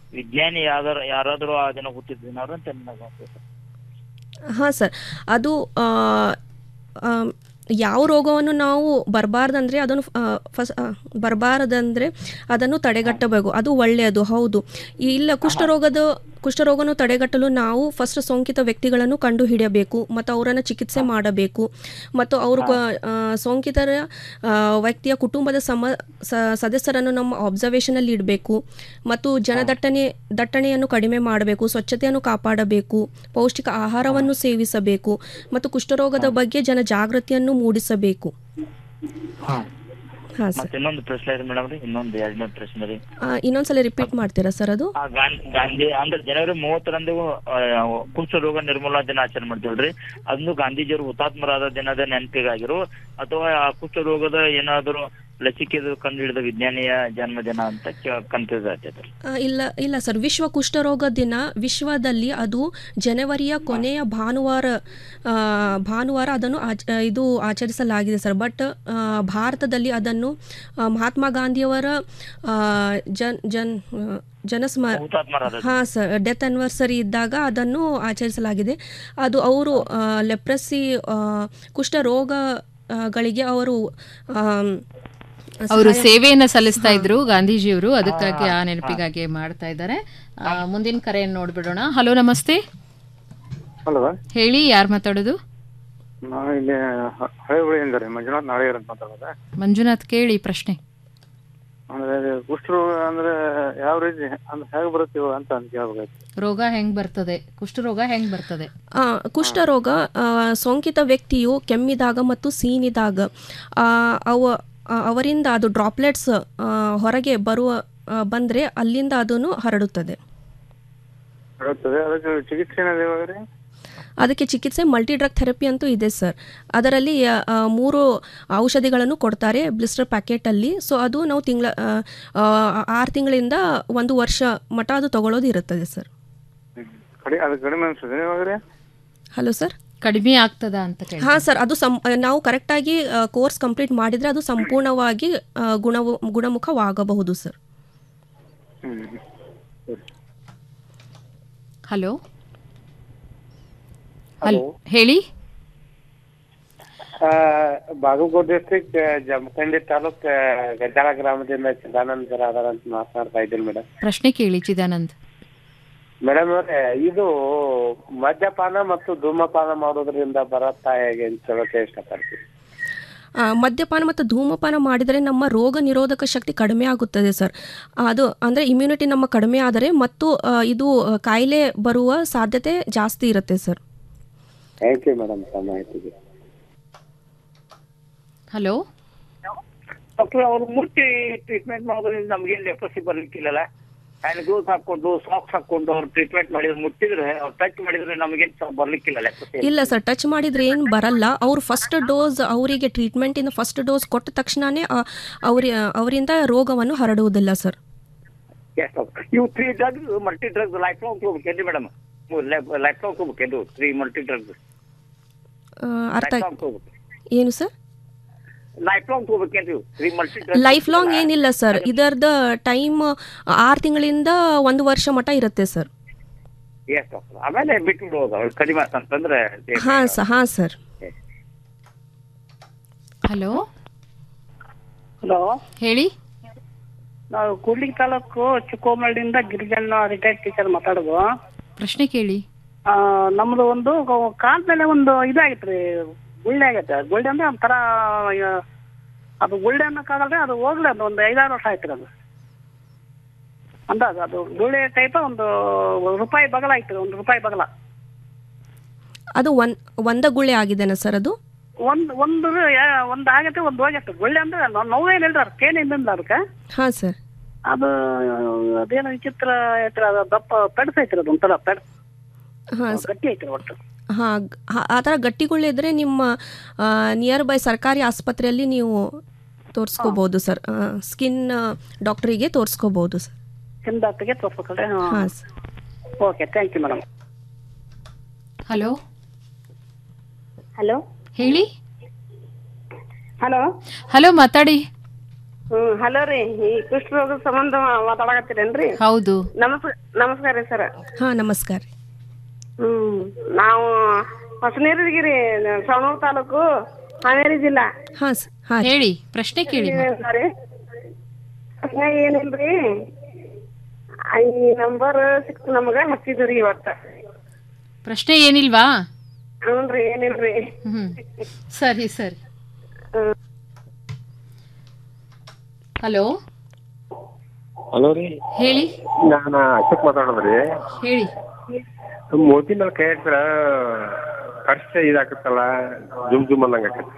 ವಿಜ್ಞಾನಿ ಯಾವ್ದಾರ ಯಾರಾದ್ರೂ ಆ ದಿನ ಹುಟ್ಟಿದ್ರು ಅಂತ ನನಗೆ ಅನ್ಸುತ್ತೆ. ಹಾಂ ಸರ್ ಅದು ಆ, ಆ, ಯಾವ ರೋಗವನ್ನು ನಾವು ಬರಬಾರ್ದಂದ್ರೆ ಅದನ್ನು ಫಸ್ ಬರಬಾರದಂದ್ರೆ ಅದನ್ನು ತಡೆಗಟ್ಟಬೇಕು ಅದು ಒಳ್ಳೆಯದು ಹೌದು ಇಲ್ಲ ಕುಷ್ಠರೋಗದ ಕುಷ್ಠರೋಗವನ್ನು ತಡೆಗಟ್ಟಲು ನಾವು ಫಸ್ಟ್ ಸೋಂಕಿತ ವ್ಯಕ್ತಿಗಳನ್ನು ಕಂಡುಹಿಡಿಯಬೇಕು ಮತ್ತು ಅವರನ್ನು ಚಿಕಿತ್ಸೆ ಮಾಡಬೇಕು ಮತ್ತು ಅವರು ಆ, ಸೋಂಕಿತರ ಆ, ವ್ಯಕ್ತಿಯ ಕುಟುಂಬದ ಸಮ ಸ- ಸದಸ್ಯರನ್ನು ನಮ್ಮ ಅಬ್ಸರ್ವೇಷನಲ್ಲಿ ಇಡಬೇಕು ಮತ್ತು ಜನದಟ್ಟಣೆ ದಟ್ಟಣೆಯನ್ನು ಕಡಿಮೆ ಮಾಡಬೇಕು ಸ್ವಚ್ಛತೆಯನ್ನು ಕಾಪಾಡಬೇಕು ಪೌಷ್ಟಿಕ ಆಹಾರವನ್ನು ಸೇವಿಸಬೇಕು ಮತ್ತು ಕುಷ್ಠರೋಗದ ಬಗ್ಗೆ ಜನ ಜಾಗೃತಿಯನ್ನು ಮೂಡಿಸಬೇಕು ಹಾಂ ಸರ್ ಮತ್ತೆ ಇನ್ನೊಂದು ಪ್ರಶ್ನೆ ಇದೆ ಮೇಡಮ್ ರೀ ಇನ್ನೊಂದು ಎರಡನೇ ಪ್ರಶ್ನೆ ರೀ ಆ, ಇನ್ನೊಂದ್ಸಲ ರಿಪೀಟ್ ಮಾಡ್ತೀರಾ ಸರ್ ಅದು ಆ ಗಾನ್- ಗಾಂಧಿ ಅಂದ್ರೆ ಜನವರಿ ಮೂವತ್ತರಂದು ಕುಷ್ಠ ರೋಗ ನಿರ್ಮೂಲನಾ ದಿನ ಆಚರಣೆ ಮಾಡ್ತೀವಲ್ರಿ ಅದನ್ನು ಗಾಂಧೀಜಿಯವರು ಹುತಾತ್ಮರಾದ ದಿನದ ನೆನಪಿಗಾಗಿರೋ ಅಥವಾ ಆ ಕುಷ್ಠ ರೋಗದ ಏನಾದರೂ ಲಸಿಕೆ ಕಂಡು ಹಿಡಿದ ವಿಜ್ಞಾನಿಯ ಜನ್ಮದಿನ ಅಂತ ಕನ್ಫ್ಯೂಸ್ ಆಗ್ತೈತ್ರಿ ಆ, ಇಲ್ಲ ಇಲ್ಲ ಸರ್ ವಿಶ್ವ ಕುಷ್ಠರೋಗ ದಿನ ವಿಶ್ವದಲ್ಲಿ ಅದು ಜನವರಿಯ ಕೊನೆಯ ಭಾನುವಾರ ಆ, ಭಾನುವಾರ ಅದನ್ನು ಆಚ ಇದು ಆಚರಿಸಲಾಗಿದೆ ಸರ್ ಬಟ್ ಭಾರತದಲ್ಲಿ ಅದನ್ನು ಆ, ಮಹಾತ್ಮ ಗಾಂಧಿಯವರ ಆ, ಜನ್ ಜನ್ ಆ, ಜನಸ್ಮ ಹುತಾತ್ಮರಾದ ಹಾಂ ಸರ್ ಡೆತ್ ಆನಿವರ್ಸರಿ ಇದ್ದಾಗ ಅದನ್ನು ಆಚರಿಸಲಾಗಿದೆ ಅದು ಅವರು ಲೆಪ್ರಸಿ ಕುಷ್ಠರೋಗಗಳಿಗೆ ಅವರು ಆಮ್, ಅವರು ಸಹಾಯ- ಸೇವೆಯನ್ನ ಸಲ್ಲಿಸ್ತಾ ಇದ್ರು ಗಾಂಧೀಜಿಯವರು ಅದಕ್ಕಾಗಿ ಆ ನೆನಪಿಗಾಗಿ ಮಾಡ್ತಾ ಇದ್ದಾರೆ ಆ, ಮುಂದಿನ ಕರೆಯನ್ನು ನೋಡ್ಬಿಡೋಣ ಹಲೋ ನಮಸ್ತೆ ಹಲೋ ಹೇಳಿ ಯಾರು ಮಾತಾಡೋದು ನಾವು ಇಲ್ಲಿ ಹ- ಹಳೆ ಹುಳಿಯಿಂದ ರೀ ಮಂಜುನಾಥ್ ನಾಳೆಯರ್ ಅಂತ ಮಾತಾಡೋದು ಮಂಜುನಾಥ್ ಕೇಳಿ ಪ್ರಶ್ನೆ ಅಂದ್ರೆ ಇದು ಕುಷ್ಠರೋಗ ಅಂದ್ರೆ ಯಾವ ರೀತಿ ಅಂದ್ರೆ ಹೇಗೆ ಬರುತ್ತೀವ ಅಂತ ಅಂತ ಕೇಳ್ಬೇಕಾಯ್ತು ರೋಗ ಹೆಂಗ್ ಬರ್ತದೆ ಕುಷ್ಠರೋಗ ಹೆಂಗ್ ಬರ್ತದೆ ಆ, ಕುಷ್ಠರೋಗ ಆ, ಸೋಂಕಿತ ವ್ಯಕ್ತಿಯು ಕೆಮ್ಮಿದಾಗ ಮತ್ತು ಸೀನಿದಾಗ ಆ, ಅವ ಆ, ಅವರಿಂದ ಅದು ಡ್ರಾಪ್ಲೆಟ್ಸ್ ಹೊರಗೆ ಬರುವ ಆ, ಬಂದ್ರೆ ಅಲ್ಲಿಂದ ಅದನ್ನು ಹರಡುತ್ತದೆ ಬರುತ್ತದೆ ಅದಕ್ಕೆ ಚಿಕಿತ್ಸೆ ಏನಾದ್ರು ಇವಾಗ ರೀ ಅದಕ್ಕೆ ಚಿಕಿತ್ಸೆ ಮಲ್ಟಿ ಡ್ರಗ್ ಥೆರಪಿ ಅಂತೂ ಇದೆ ಸರ್ ಅದರಲ್ಲಿ ಆ, ಆ, ಮೂರು ಔಷಧಿಗಳನ್ನು ಕೊಡ್ತಾರೆ ಬ್ಲಿಸ್ಟರ್ ಪ್ಯಾಕೆಟಲ್ಲಿ ಸೊ ಅದು ನಾವು ತಿಂಗಳ ಆರು ತಿಂಗಳಿಂದ ಒಂದು ವರ್ಷ ಮಟ ಅದು ತಗೊಳ್ಳೋದು ಇರುತ್ತದೆ ಸರ್ ಕಡಿ ಅದು ಕಡಿಮೆ ಅನ್ಸುತ್ತೆ ಇವಾಗ ರೀ ಹಲೋ ಸರ್ ಕಡಿಮೆ ಆಗ್ತದ ಅಂತ ಕೇಳಿ ಹಾಂ ಸರ್ ಅದು ಸಂ ನಾವು ಕರೆಕ್ಟಾಗಿ ಕೋರ್ಸ್ ಕಂಪ್ಲೀಟ್ ಮಾಡಿದರೆ ಅದು ಸಂಪೂರ್ಣವಾಗಿ ಆ, ಗುಣವು ಗುಣಮುಖವಾಗಬಹುದು ಸರ್ ಹಲೋ ಹಲೋ ಹೇಳಿ ಬಾಗಲಕೋಟೆ ಡಿಸ್ಟ್ರಿಕ್ಟ್ ಜಮಖಂಡಿ ತಾಲೂಕ್ ಗದ್ದಾಳ ಗ್ರಾಮದಿಂದ ಚಿದಾನಂದ ಸರ್ ಅದಾರ ಅಂತ ಮಾತನಾಡ್ತಾ ಇದ್ದೀನಿ ಮೇಡಮ್ ಪ್ರಶ್ನೆ ಕೇಳಿ ಚಿದಾನಂದ್ ಮೇಡಮ್ ಅವರೇ ಇದು ಮದ್ಯಪಾನ ಮತ್ತು ಧೂಮಪಾನ ಮಾಡೋದ್ರಿಂದ ಬರತ್ತಾ ಹೇಗೆ ಅಂತ ಹೇಳೋಕೆ ಇಷ್ಟಪಡ್ತೀನಿ ಆ, ಮದ್ಯಪಾನ ಮತ್ತು ಧೂಮಪಾನ ಮಾಡಿದರೆ ನಮ್ಮ ರೋಗ ನಿರೋಧಕ ಶಕ್ತಿ ಕಡಿಮೆ ಆಗುತ್ತದೆ ಸರ್ ಅದು ಅಂದರೆ ಇಮ್ಯುನಿಟಿ ನಮ್ಮ ಕಡಿಮೆ ಆದರೆ ಮತ್ತು ಆ, ಇದು ಆ, ಕಾಯಿಲೆ ಬರುವ ಸಾಧ್ಯತೆ ಜಾಸ್ತಿ ಇರುತ್ತೆ ಸರ್ ಥ್ಯಾಂಕ್ ಯು ಮೇಡಮ್ ತಮ್ಮ ಮಾಹಿತಿಗೆ ಹಲೋ ಡಾಕ್ಟರ್ ಅವ್ರು ಮುಟ್ಟಿ ಟ್ರೀಟ್ಮೆಂಟ್ ಮಾಡೋದ್ರಿಂದ ನಮ್ಗೇನ್ ಲೆಪ್ರಸಿ ಬರ್ಲಿಕ್ಕಿಲ್ಲಲ್ಲ ಹ್ಯಾಂಡ್ ಗ್ಲೋಸ್ ಹಾಕೊಂಡು ಸಾಕ್ಸ್ ಹಾಕೊಂಡು ಅವ್ರು ಟ್ರೀಟ್ಮೆಂಟ್ ಮಾಡಿದ್ರೆ ಮುಟ್ಟಿದ್ರೆ ಅವ್ರು ಟಚ್ ಮಾಡಿದ್ರೆ ನಮಗೇನ್ ಸ- ಬರ್ಲಿಕ್ಕಿಲ್ಲ ಲೆಪ್ರಸಿ ಇಲ್ಲ ಸರ್ ಟಚ್ ಮಾಡಿದ್ರೆ ಏನು ಬರಲ್ಲ ಅವ್ರು ಫಸ್ಟ್ ಡೋಸ್ ಅವರಿಗೆ ಟ್ರೀಟ್ಮೆಂಟಿಂದ ಫಸ್ಟ್ ಡೋಸ್ ಕೊಟ್ಟ ತಕ್ಷಣವೇ ಅವರಿ ಅವರಿಂದ ರೋಗವನ್ನು ಹರಡುವುದಿಲ್ಲ ಸರ್ ಎಸ್ ಡಾಕ್ಟರ್ ಇವು three drugs multi drugs life long ಹೋಗ್ಬೇಕೇನ್ರಿ ಮೇಡಮ್ ಲೈಫ್ ಲಾಂಗ್ ಹೋಗ್ಬೇಕೇನು ತ್ರೀ ಮಲ್ಟಿ ಡ್ರಗ್ಸ್ ಆ, ಅರ್ಥ ಲೈಫ್ ಆಯ್ತು ಲಾಂಗ್ ಹೋಗ್ಬೇಕು ಏನು ಸರ್ ಲೈಫ್ ಲಾಂಗ್ ಹೋಗ್ಬೇಕೇನ್ರಿ three multi drugs life long ಏನಿಲ್ಲ ಸರ್ ಇದರದ ಟೈಮ್ ಆರು ತಿಂಗಳಿಂದ ಒಂದು ವರ್ಷ ಮಟ ಇರುತ್ತೆ ಸರ್ ಎಸ್ ಡಾಕ್ಟರ್ ಆಮೇಲೆ ಬಿಟ್ಬಿಡೋದು ಅವ್ರು ಕಡಿಮೆ ಅಂತಂದ್ರೆ ಹಾಂ ಸರ್ ಹಾಂ ಸರ್ ಹಲೋ ಹಲೋ ಹೇಳಿ ನಾವು ಕೂಡ್ಲಿಗಿ ತಾಲೂಕು ಚಿಕ್ಕೋಮಳ್ಳಿಯಿಂದ ಗಿರಿಜನ್ ರಿಟೈರ್ಡ್ ಟೀಚರ್ ಮಾತಾಡೋದು ಪ್ರಶ್ನೆ ಕೇಳಿ ಆ, ನಮ್ದು ಒಂದು ಕಾಲ್ ಮೇಲೆ ಒಂದು ಇದಾಗಿತ್ತು ರೀ ಗುಳ್ಳೆ ಆಗೈತೆ ಗುಳ್ಳೆ ಅಂದ್ರೆ ಒಂಥರ ಆ, ಅದು ಗುಳ್ಳೆ ಅನ್ನಕ್ಕಾಗಲ್ರಿ ಅದು ಹೋಗ್ಲಿ ಅದು ಒಂದು ಐದಾರು ವರ್ಷ ಆಯ್ತು ಅದು ಅಂದಾಜು ಅದು ಗುಳ್ಳೆ ಟೈಪ್ ಒಂದು ರೂಪಾಯಿ ಬಗಲ ಆಯ್ತು ಒಂದು ರೂಪಾಯಿ ಬಗಲ ಅದು ಒನ್ ಒಂದ ಗುಳ್ಳೆ ಆಗಿದೆನಾ ಸರ್ ಅದು ಒಂದು ಒಂದು ಯಾ- ಒಂದು ಆಗೈತೆ ಒಂದು ಹೋಗೈತೆ ಗುಳ್ಳೆ ಅಂದ್ರೆ ನೋ- ನೋವೇನಿಲ್ಲ ಅದು ಪೇನಿಂದ ಅದಕ್ಕೆ ಹಾಂ ಸರ್ ಅದು ಅದೇನೋ ವಿಚಿತ್ರ ಐತ್ರಿ ಅದು ದಪ್ಪ ಪೆಡ್ಸ್ ಐತ್ರಿ ಅದು ಒಂಥರ ಪೆಡ್ ಹಾಂ ಗಟ್ಟಿ ಐತ್ರಿ ಒಟ್ಟು ಹಾಂ ಆ ಥರ ಗಟ್ಟಿಗುಳ್ಳೆ ಇದ್ದರೆ ನಿಮ್ಮ ನಿಯರ್ ಬೈ ಸರ್ಕಾರಿ ಆಸ್ಪತ್ರೆಯಲ್ಲಿ ನೀವು ತೋರಿಸ್ಕೋಬೋದು ಸರ್ ಸ್ಕಿನ್ ಡಾಕ್ಟ್ರಿಗೆ ತೋರಿಸ್ಕೋಬೋದು ಸರ್ ಚಿಂದಾತಿಗೆ ತೋರ್ಸ್ಬೇಕಲ್ರಿ ಹಾಂ sir okay thank you madam hello hello ಹೇಳಿ ಹಲೋ ಹಲೋ ಮಾತಾಡಿ ಹ್ಮ್ ಹಲೋ ರೀ ಈ ಕುಷ್ಠ ರೋಗದ ಸಂಬಂಧ ಮಾತಾಡಕತ್ತೀರೇನ್ರಿ ಹೌದು ನಮಸ್ಕಾರ ನಮಸ್ಕಾರ ರೀ ಸರ್ ಹಾಂ ನಮಸ್ಕಾರ ಹ್ಮ್ ನಾವು ಹೊಸನೀರಿಗಿರಿ ಸವಣೂರು ತಾಲೂಕು ಹಾವೇರಿ ಜಿಲ್ಲಾ ಹಾಂ ಹಾಂ ಹೇಳಿ ಪ್ರಶ್ನೆ ಕೇಳಿ ಸಾರಿ ಪ್ರಶ್ನೆ ಏನಿಲ್ರಿ ಈ ನಂಬರ್ ಸಿಕ್ತು ನಮಗ ಹಚ್ಚಿದ್ರಿ ಇವತ್ತ ಪ್ರಶ್ನೆ ಏನಿಲ್ವಾ ಹ್ಞೂನ್ರಿ ಏನಿಲ್ರಿ ಹ್ಮ್ ಸರಿ ಸರಿ ಹಲೋ ಹಲೋ ರೀ ಹೇಳಿ ನಾನು ಅಶೋಕ್ ಮಾತಾಡೋದ್ರಿ ಹೇಳಿ ಮೋತಿ ಮೇಲೆ ಕೈ ಹಾಕ್ರ ಕಷ್ಟ ಇದಾಕತ್ತಲ್ಲ ಜುಮ್ ಜುಮ್ ಅನ್ನಂಗ ಆಕತಿ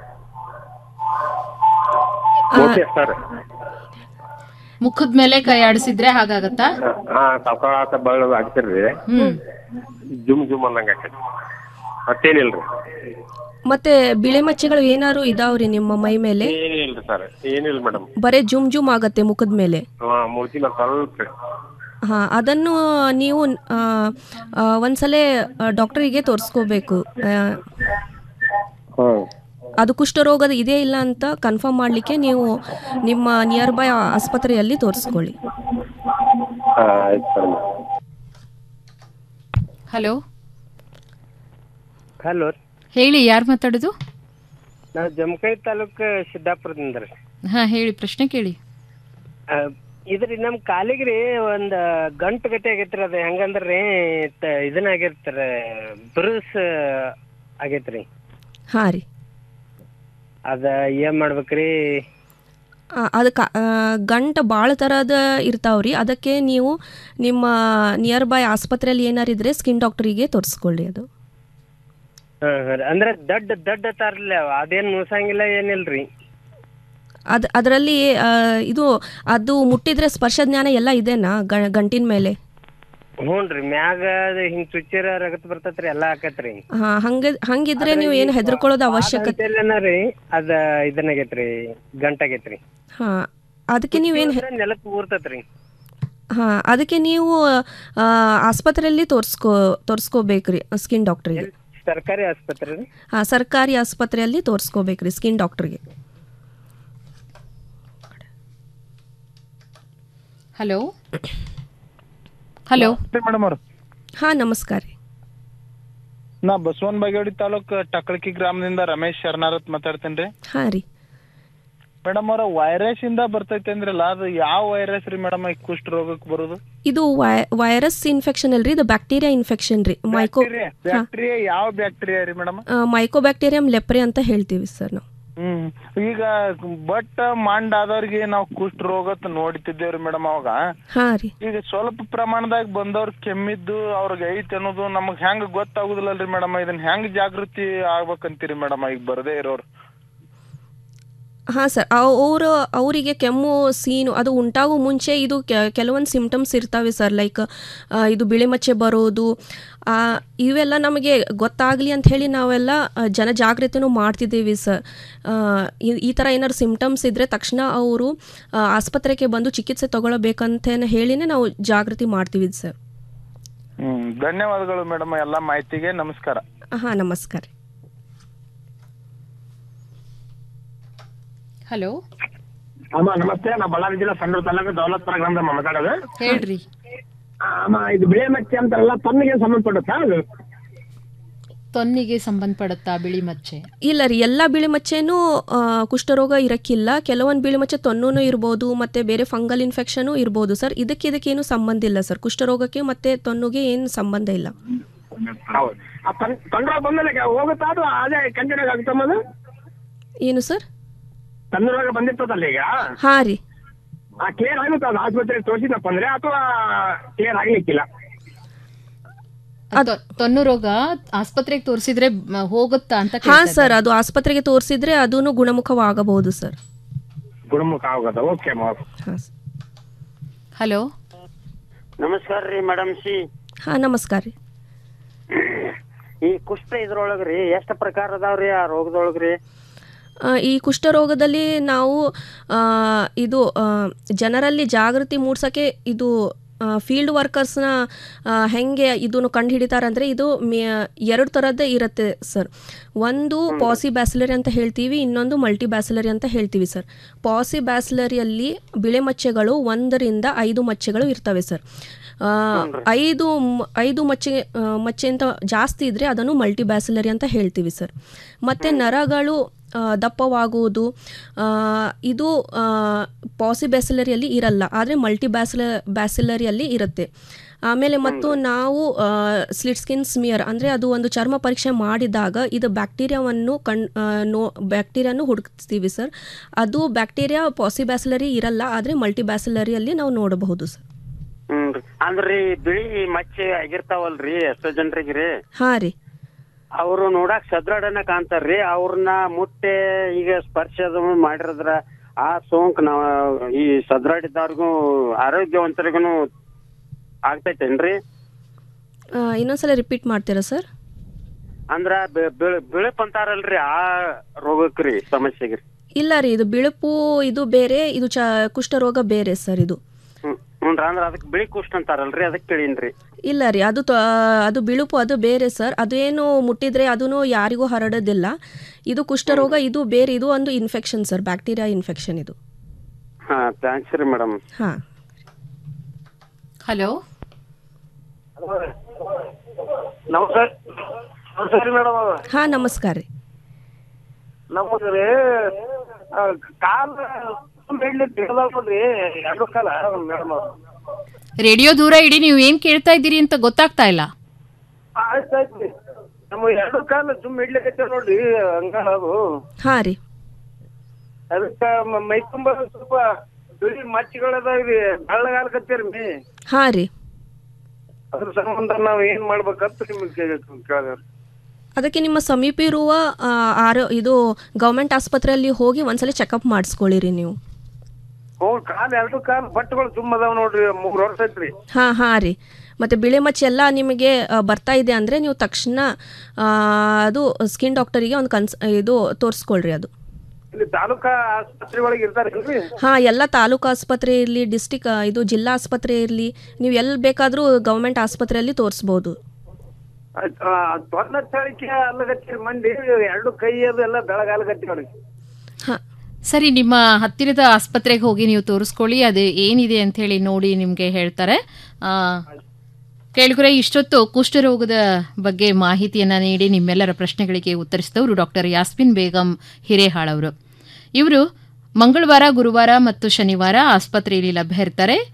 ಮೋತಿ ಸರ್ ಮುಖದ ಮೇಲೆ ಕೈ ಆಡಿಸಿದ್ರೆ ಹಾಗಾಗತ್ತಾ ಹಾ ಸಾವಕಾಶ ಬಳ್ಳ ಹಾಕ್ತಿರ್ರಿ ಹ್ಮ್ ಜುಮ್ ಜುಮ್ ಅನ್ನಂಗ ಆಕತಿ ಮತ್ತೇನಿಲ್ರಿ ಮತ್ತೆ ಬಿಳೆ ಮಚ್ಚೆಗಳು ಏನಾದ್ರು ಇದಾವ್ರಿ ನಿಮ್ಮ ಮೈ ಮೇಲೆ ಏನಿಲ್ರಿ ಸರ್ ಏನಿಲ್ಲ ಮೇಡಮ್ ಬರೇ ಜುಮ್ ಜುಮ್ ಆಗತ್ತೆ ಮುಖದ ಮೇಲೆ ಹಾ ಮೂತಿ ಮೇಲೆ ಸ್ವಲ್ಪ ಹಾ ಅದನ್ನು ನೀವು ಆ, ಆ, ಒಂದ್ಸಲ ಡಾಕ್ಟರಿಗೆ ತೋರಿಸ್ಕೋಬೇಕು ಆ, ಅದು ಕುಷ್ಠರೋಗದ ಇದೆ ಇಲ್ಲ ಅಂತ ಕನ್ಫರ್ಮ್ ಮಾಡಲಿಕ್ಕೆ ನೀವು ನಿಮ್ಮ ನಿಯರ್ ಬೈ ಆಸ್ಪತ್ರೆಯಲ್ಲಿ ತೋರಿಸ್ಕೊಳ್ಳಿ ಹಾ ಆಯ್ತು ಸರ್ ಹಲೋ ಹಲೋ ಹೇಳಿ ಯಾರು ಮಾತಾಡೋದು ನಾವು ಜಮಖಂಡಿ ತಾಲೂಕು ಸಿದ್ದಾಪುರದಿಂದ ರೀ ಹಾ ಹೇಳಿ ಪ್ರಶ್ನೆ ಕೇಳಿ ಆ, ಇದ್ರಿ ನಮ್ ಕಾಲಿಗ್ರಿ ಒಂದ್ ಗಂಟು ಗತಿ ಆಗೈತ್ರಿ ಅದ ಹೆಂಗಂದ್ರಿ ತ- ಇದನ್ನ ಆಗಿರ್ತಾರ ಬ್ರೂಸ್ ಆಗೈತ್ರಿ ಹಾಂ ರೀ ಅದ ಏನ್ ಮಾಡ್ಬೇಕ್ರಿ ಅದಕ್ಕೆ ಗಂಟ ಭಾಳ ಥರದ ಇರ್ತಾವ್ರಿ ಅದಕ್ಕೆ ನೀವು ನಿಮ್ಮ ನಿಯರ್ ಬೈ ಆಸ್ಪತ್ರೆಯಲ್ಲಿ ಏನಾರು ಇದ್ರೆ ಸ್ಕಿನ್ ಡಾಕ್ಟರಿಗೆ ತೋರಿಸ್ಕೊಳ್ಳಿ ಅದು ಹಾ, ಹಾ ರೀ. ಅಂದ್ರ ದಡ್ಡ ದಡ್ಡ ತಾರ್ಲ ಅದೇನ್ ನುಸಂಗಿಲ್ಲ ಏನಿಲ್ರಿ ಅದು ಅದರಲ್ಲಿ ಇದು ಅದು ಮುಟ್ಟಿದ್ರೆ ಸ್ಪರ್ಶ ಜ್ಞಾನ ಎಲ್ಲ ಇದೆನಾ ಗ- ಗಂಟಿನ ಮೇಲೆ ಹ್ಞೂನ್ರಿ ಮ್ಯಾಗ ಅದ್ ಹಿಂಗ್ ಚುಚ್ಚಿರ ರಗತ್ ಬರ್ತೈತ್ರಿ ಎಲ್ಲಾ ಆಕತ್ರಿ ಹಾ ಹಂಗೆ ಹಂಗಿದ್ರೆ ನೀವು ಏನು ಹೆದರ್ಕೊಳ್ಳೋದು ಅವಶ್ಯಕತೆ ರೀ ಅದ ಇದನ್ನಾಗೈತ್ರಿ ಗಂಟಾಗೈತ್ರಿ ಹಾ ಅದಕ್ಕೆ ನೀವೇನು ನೆಲಕ್ ಊರ್ತತ್ರಿ ಹಾ ಅದಕ್ಕೆ ನೀವು ಆ, ಆಸ್ಪತ್ರೆಯಲ್ಲಿ ತೋರಿಸ್ಕೋ ತೋರಿಸ್ಕೋಬೇಕ್ರಿ ಸ್ಕಿನ್ ಡಾಕ್ಟ್ರಿಗೆ ಸರ್ಕಾರಿ ಆಸ್ಪತ್ರೆ ರೀ ಹಾ ಸರ್ಕಾರಿ ಆಸ್ಪತ್ರೆಯಲ್ಲಿ ತೋರಿಸ್ಕೋಬೇಕ್ರಿ ಸ್ಕಿನ್ ಡಾಕ್ಟ್ರಿಗೆ ಹಲೋ ಹಲೋ ಮೇಡಮ್ ಅವ್ರ ಹಾ ನಮಸ್ಕಾರ ರೀ ನಾ ಬಸವನ ಬಾಗೇವಾಡಿ ತಾಲೂಕ್ ಟಕಳಕಿ ಗ್ರಾಮದಿಂದ ರಮೇಶ್ ಶರಣಾರತ್ ಮಾತಾಡ್ತೇನೆ ರೀ ಹಾ ರೀ ಮೇಡಮ್ ಅವ್ರ ವೈರಸ್ ಇಂದ ಬರ್ತೈತೆ ಅಂದ್ರಲ್ಲ ಅದು ಯಾವ ವೈರಸ್ ರೀ ಮೇಡಮ್ ಈ ಕುಷ್ಠ ರೋಗಕ್ಕೆ ಬರೋದು ಇದು ವೈ- ವೈರಸ್ ಇನ್ಫೆಕ್ಷನ್ ಅಲ್ರಿ ಇದು ಬ್ಯಾಕ್ಟೀರಿಯಾ ಇನ್ಫೆಕ್ಷನ್ ರೀ ಮೈಕೋ ಬ್ಯಾಕ್ಟೀರಿಯಾ ಯಾವ ಬ್ಯಾಕ್ಟೀರಿಯಾ ರೀ ಮೇಡಮ್ ಮೈಕೋಬ್ಯಾಕ್ಟೀರಿಯಂ ಲೆಪ್ರೆ ಅಂತ ಹೇಳ್ತೀವಿ ಸರ್ ನಾವು ಹ್ಮ್ ಈಗ ಬಟ್ ಮಂಡ್ ಆದವ್ರಿಗೆ ನಾವು ಕುಷ್ಠ ರೋಗತ್ ನೋಡ್ತಿದ್ದೇವ್ರಿ ಮೇಡಮ್ ಅವಾಗ ಹಾ ರೀ ಈಗ ಸ್ವಲ್ಪ ಪ್ರಮಾಣದಾಗ ಬಂದವ್ರ ಕೆಮ್ಮಿದ್ದು ಅವ್ರಿಗೆ ಐತಿ ಅನ್ನೋದು ನಮಗ್ ಹೆಂಗ್ ಗೊತ್ತಾಗುದಿಲ್ಲಲ್ರಿ ಮೇಡಮ್ ಇದನ್ನ ಹೆಂಗ್ ಜಾಗೃತಿ ಆಗ್ಬೇಕಂತೀರಿ ಮೇಡಮ್ ಈಗ ಬರದೇ ಇರೋರು ಹಾಂ ಸರ್ ಅವರು ಅವರಿಗೆ ಕೆಮ್ಮು ಸೀನು ಅದು ಉಂಟಾಗೋ ಮುಂಚೆ ಇದು ಕೆಲವೊಂದು ಸಿಮ್ಟಮ್ಸ್ ಇರ್ತವೆ ಸರ್ ಲೈಕ್ ಇದು ಬಿಳಿ ಮಚ್ಚೆ ಬರೋದು ಆ, ಇವೆಲ್ಲ ನಮಗೆ ಗೊತ್ತಾಗಲಿ ಅಂತ ಹೇಳಿ ನಾವೆಲ್ಲ ಆ, ಜನ ಜಾಗೃತಿನೂ ಮಾಡ್ತಿದ್ದೀವಿ ಸರ್ ಆ, ಈ- ಈ ಥರ ಏನಾದ್ರು ಸಿಮ್ಟಮ್ಸ್ ಇದ್ದರೆ ತಕ್ಷಣ ಅವರು ಆಸ್ಪತ್ರೆಗೆ ಬಂದು ಚಿಕಿತ್ಸೆ ತಗೊಳ್ಬೇಕಂತ ಹೇಳಿನೇ ನಾವು ಜಾಗೃತಿ ಮಾಡ್ತೀವಿ ಸರ್ ಹ್ಮ್ ಧನ್ಯವಾದಗಳು ಮೇಡಮ್ ಎಲ್ಲಾ ಮಾಹಿತಿಗೆ ನಮಸ್ಕಾರ ಹಾಂ ನಮಸ್ಕಾರ ರೀ ಹಲೋ ಅಮ್ಮ ನಮಸ್ತೆ ನಾ ಬಳ್ಳಾರಿ ಜಿಲ್ಲಾ ಸಂಡೂರು ತಾಲೂಕು ದೌಲತ್ಪುರ ಗ್ರಾಮದ ಮಾತಾಡೋದು ಹೇಳ್ರಿ ಅಮ್ಮ ಇದು ಬಿಳೆ ಮಚ್ಚೆ ಅಂತಾರಲ್ಲ ತನ್ನಿಗೆ ಸಂಬಂಧಪಡುತ್ತಾ ಅದು ತೊನ್ನಿಗೆ ಸಂಬಂಧಪಡುತ್ತಾ ಬಿಳಿ ಮಚ್ಚೆ ಇಲ್ಲ ರೀ ಎಲ್ಲ ಬಿಳಿ ಮಚ್ಚೆನೂ ಆ, ಕುಷ್ಠರೋಗ ಇರಕ್ಕಿಲ್ಲ ಕೆಲವೊಂದು ಬಿಳಿ ಮಚ್ಚೆ ತೊನ್ನೂ ಇರ್ಬೋದು ಮತ್ತು ಬೇರೆ ಫಂಗಲ್ ಇನ್ಫೆಕ್ಷನು ಇರ್ಬೋದು ಸರ್ ಇದಕ್ಕೆ ಇದಕ್ಕೇನು ಸಂಬಂಧ ಇಲ್ಲ ಸರ್ ಕುಷ್ಠರೋಗಕ್ಕೆ ಮತ್ತು ತೊನ್ನುಗೆ ಏನು ಸಂಬಂಧ ಇಲ್ಲ ಹೌದು ಆ ತನ್ ತಂಡ್ರ ಬಂದ್ಮೇಲೆ ಹೋಗುತ್ತಾ ಅದು ಅದೇ ಕಂಟಿನ್ಯೂ ಆಗುತ್ತಮ್ಮ ಅದು ಏನು ಸರ್ ತನ್ನ ರೋಗ ಬಂದಿರ್ತದಲ್ಲ ಈಗ ಹಾಂ ರೀ ಆ ಕ್ಲಿಯರ್ ಆಗುತ್ತೆ ಅದು ಆಸ್ಪತ್ರೆಗೆ ತೋರಿಸಿದಪ್ಪ ಅಂದ್ರೆ ಅಥವಾ ಕ್ಲಿಯರ್ ಆಗ್ಲಿಕ್ಕಿಲ್ಲ ತೊನ್- ತೊನ್ನು ರೋಗ ಆಸ್ಪತ್ರೆಗೆ ತೋರಿಸಿದ್ರೆ ಹೋಗುತ್ತಾ ಅಂತ ಹಾಂ ಕೇಳ್ತಾ ಸರ್ ಅದು ಆಸ್ಪತ್ರೆಗೆ ತೋರಿಸಿದ್ರೆ ಅದೂ ಗುಣಮುಖವಾಗಬಹುದು ಸರ್ ಗುಣಮುಖ ಆಗೋದ ಓಕೆ ಅಮ್ಮ ಹಾಂ ಹಲೋ ನಮಸ್ಕಾರ ರೀ ಮೇಡಮ್ ಸಿ ಹಾಂ ನಮಸ್ಕಾರ ರೀ ಈ ಕುಷ್ಠ ಇದ್ರೊಳಗ್ರಿ ಎಷ್ಟ್ ಪ್ರಕಾರ ಅದಾವ್ರಿ ಆ ರೋಗದೊಳಗ್ರಿ ಆ, ಈ ಕುಷ್ಠರೋಗದಲ್ಲಿ ನಾವು ಆ, ಇದು ಆ, ಜನರಲ್ಲಿ ಜಾಗೃತಿ ಮೂಡ್ಸೋಕ್ಕೆ ಇದು ಫೀಲ್ಡ್ ವರ್ಕರ್ಸ್ನ ಹೆಂಗೆ ಇದನ್ನು ಕಂಡು ಹಿಡಿತಾರೆ ಅಂದರೆ ಇದು ಮೇ ಎರಡು ಥರದ್ದೇ ಇರುತ್ತೆ ಸರ್ ಒಂದು ಪಾಸಿ ಬ್ಯಾಸಿಲರಿ ಅಂತ ಹೇಳ್ತೀವಿ ಇನ್ನೊಂದು ಮಲ್ಟಿ ಬ್ಯಾಸಿಲರಿ ಅಂತ ಹೇಳ್ತೀವಿ ಸರ್ ಪಾಸಿ ಬ್ಯಾಸಿಲರಿಯಲ್ಲಿ ಬಿಳೆ ಮಚ್ಚೆಗಳು ಒಂದರಿಂದ ಐದು ಮಚ್ಚೆಗಳು ಇರ್ತವೆ ಸರ್ ಆ, ಐದು ಮ್- ಐದು ಮಚ್ಚೆ ಆ, ಮಚ್ಚೆ ಅಂತ ಜಾಸ್ತಿ ಇದ್ದರೆ ಅದನ್ನು ಮಲ್ಟಿ ಬ್ಯಾಸಿಲರಿ ಅಂತ ಹೇಳ್ತೀವಿ ಸರ್ ಮತ್ತು ನರಗಳು ಆ, ದಪ್ಪವಾಗುವುದು ಆ, ಇದು ಪಾಸಿ ಬ್ಯಾಸಿಲರಿಯಲ್ಲಿ ಇರಲ್ಲ ಆದರೆ ಮಲ್ಟಿ ಬ್ಯಾಸಿಲ ಬ್ಯಾಸಿಲರಿಯಲ್ಲಿ ಇರುತ್ತೆ ಆಮೇಲೆ ಮತ್ತು ನಾವು ಸ್ಲಿಟ್ ಸ್ಕಿನ್ ಸ್ಮಿಯರ್ ಅಂದರೆ ಅದು ಒಂದು ಚರ್ಮ ಪರೀಕ್ಷೆ ಮಾಡಿದಾಗ ಇದು ಬ್ಯಾಕ್ಟೀರಿಯಾವನ್ನು ಕಣ್ ಆ, ನೋ ಬ್ಯಾಕ್ಟೀರಿಯಾನು ಹುಡುಕ್ತೀವಿ ಸರ್ ಅದು ಬ್ಯಾಕ್ಟೀರಿಯಾ ಪಾಸಿ ಬ್ಯಾಸಿಲರಿ ಇರಲ್ಲ ಆದರೆ ಮಲ್ಟಿ ಬ್ಯಾಸಿಲರಿಯಲ್ಲಿ ನಾವು ನೋಡಬಹುದು ಸರ್ ಹ್ಞೂ ಅಂದ್ರಿ ಬಿಳಿ ಮಚ್ಚೆ ಆಗಿರ್ತಾವಲ್ರಿ ಎಷ್ಟೋ ಜನರಿಗೆ ಹಾಂ ರೀ ಅವರು ನೋಡಾಕ್ ಸದೃಢನ ಕಾಣ್ತಾರ್ರಿ ಅವ್ರನ್ನ ಮುಟ್ಟೆ ಈಗ ಸ್ಪರ್ಶ ಅದು ಮಾಡಿರದ್ರ ಆ ಸೋಂಕು ನಾವ್ ಈ ಸದೃಢ ಇದ್ದವ್ರಿಗೂ ಆರೋಗ್ಯವಂತರಿಗೂ ಆಗ್ತೈತೇನ್ರಿ ಆ, ಇನ್ನೊಂದ್ಸಲ ರಿಪೀಟ್ ಮಾಡ್ತೀರಾ ಸರ್ ಅಂದ್ರ ಬಿ- ಬಿಳಿ- ಬಿಳುಪ್ ಅಂತಾರಲ್ರಿ ಆ ರೋಗಕ್ರಿ ಸಮಸ್ಯೆಗೆ ಇಲ್ಲ ರೀ ಇದು ಬಿಳುಪು ಇದು ಬೇರೆ ಇದು ಚ ಕುಷ್ಠರೋಗ ಬೇರೆ ಸರ್ ಇದು ಹ್ಞೂನ್ರಿ ಅಂದ್ರ ಅದಕ್ಕೆ ಬಿಳಿ ಕುಷ್ಠ ಅಂತಾರಲ್ರಿ ಅದಕ್ಕೆ ಕೇಳೀನ್ರಿ ಇಲ್ಲ ರೀ ಅದು ತ- ಅದು ಬಿಳುಪು ಅದು ಬೇರೆ ಸರ್ ಅದೇನು ಮುಟ್ಟಿದ್ರೆ ಅದೂ ಯಾರಿಗೂ ಹರಡೋದಿಲ್ಲ ಇದು ಕುಷ್ಠರೋಗ ಇದು ಬೇರೆ ಇದು ಒಂದು ಇನ್ಫೆಕ್ಷನ್ ಸರ್ ಬ್ಯಾಕ್ಟೀರಿಯಾ ಇನ್ಫೆಕ್ಷನ್ ಇದು ಹಾ ಥ್ಯಾಂಕ್ಸ್ ರೀ ಮೇಡಮ್ ಹಾಂ ಹಲೋ ನಮಸ್ಕಾರ ನಮಸ್ಕಾರ ಮೇಡಮ್ ಹಾಂ ನಮಸ್ಕಾರ ರೀ ನಮಗ್ರಿ ಕಾಲ ಬಿಡ್ಲಿಕ್ಕೆ ಬಿಡದಾವ್ ನೋಡ್ರಿ ಎರಡು ಕಾಲ ಮೇಡಮ್ ರೇಡಿಯೋ ದೂರ ಇಡಿ ನೀವು ಏನ್ ಕೇಳ್ತಾ ಇದ್ದೀರಿ ಅಂತ ಗೊತ್ತಾಗ್ತಾ ಇಲ್ಲ ಆಯ್ತು ಆಯ್ತು ರೀ ನಮ್ಮ ಎರಡು ಕಾಲ ಸುಮ್ಮ ಇಡ್ಲಿಕ್ಕೆ ನೋಡ್ರಿ ಹಂಗಾಲ ಅದು ಹಾಂ ರೀ ಅದಕ್ಕ ಮ- ಮೈ ತುಂಬ ಸ್ವಲ್ಪ ಬಿಳಿ ಮಚ್ಚಿಗಳದಾವ್ರಿ ಬೆಳ್ಳಗಾಲ್ಕತ್ತೀರಿ ಮೇ ಹಾಂ ರೀ ಅದ್ರ ಸಂಬಂಧ ನಾವ್ ಏನ್ ಮಾಡ್ಬೇಕಂತ ನಿಮ್ಗೆ ಕೇಳಿದ್ರಿ ಅದಕ್ಕೆ ನಿಮ್ಮ ಸಮೀಪ ಇರುವ ಆ, ಆರೋ ಇದು ಗೌರ್ಮೆಂಟ್ ಆಸ್ಪತ್ರೆಯಲ್ಲಿ ಹೋಗಿ ಒಂದ್ಸಲ ಚೆಕಪ್ ಮಾಡಿಸ್ಕೊಳ್ಳಿರಿ ನೀವು ಹ್ಞೂ ಕಾಲ್ ಎರಡು ಕಾಲ್ ಬಟ್ಟೆಗಳು ತುಂಬ ಅದಾವ ನೋಡ್ರಿ ಮೂರ್ ವರ್ಷ ಐತ್ರಿ ಹಾಂ ಹಾಂ ರೀ ಮತ್ತು ಬಿಳಿ ಮಚ್ಚೆ ಎಲ್ಲ ನಿಮಗೆ ಆ, ಬರ್ತಾ ಇದೆ ಅಂದರೆ ನೀವು ತಕ್ಷಣ ಆ, ಅದು ಸ್ಕಿನ್ ಡಾಕ್ಟರಿಗೆ ಒಂದು ಕನ್ಸ್ ಇದು ತೋರಿಸ್ಕೊಳ್ರಿ ಅದು ಇಲ್ಲಿ ತಾಲೂಕಾ ಆಸ್ಪತ್ರೆ ಒಳಗೆ ಇರ್ತಾರೇನ್ರಿ ಹಾಂ ಎಲ್ಲ ತಾಲೂಕು ಆಸ್ಪತ್ರೆ ಇರಲಿ ಡಿಸ್ಟಿಕ್ ಇದು ಜಿಲ್ಲಾ ಆಸ್ಪತ್ರೆ ಇರಲಿ ನೀವು ಎಲ್ಲಿ ಬೇಕಾದರೂ ಗೌರ್ಮೆಂಟ್ ಆಸ್ಪತ್ರೆಯಲ್ಲಿ ತೋರಿಸ್ಬೋದು ತೊಂದ ಚಳಿಕೆ ಅಲ್ಲಗತ್ತೀರಿ ಮಂದಿ ಎರಡು ಕೈ ಅದು ಎಲ್ಲ ಬೆಳಗಾಲಗತ್ತೀವ್ರಿ ಸರಿ ನಿಮ್ಮ ಹತ್ತಿರದ ಆಸ್ಪತ್ರೆಗೆ ಹೋಗಿ ನೀವು ತೋರಿಸ್ಕೊಳ್ಳಿ ಅದು ಏನಿದೆ ಅಂತ ಹೇಳಿ ನೋಡಿ ನಿಮಗೆ ಹೇಳ್ತಾರೆ ಆ, ಕೇಳುಗರೆ ಇಷ್ಟೊತ್ತು ಕುಷ್ಠರೋಗದ ಬಗ್ಗೆ ಮಾಹಿತಿಯನ್ನ ನೀಡಿ ನಿಮ್ಮೆಲ್ಲರ ಪ್ರಶ್ನೆಗಳಿಗೆ ಉತ್ತರಿಸಿದವರು ಡಾಕ್ಟರ್ ಯಾಸ್ಮಿನ್ ಬೇಗಂ ಹಿರೇಹಾಳ್ ಅವರು ಇವರು ಮಂಗಳವಾರ ಗುರುವಾರ ಮತ್ತು ಶನಿವಾರ ಆಸ್ಪತ್ರೆಯಲ್ಲಿ ಲಭ್ಯ ಇರ್ತಾರೆ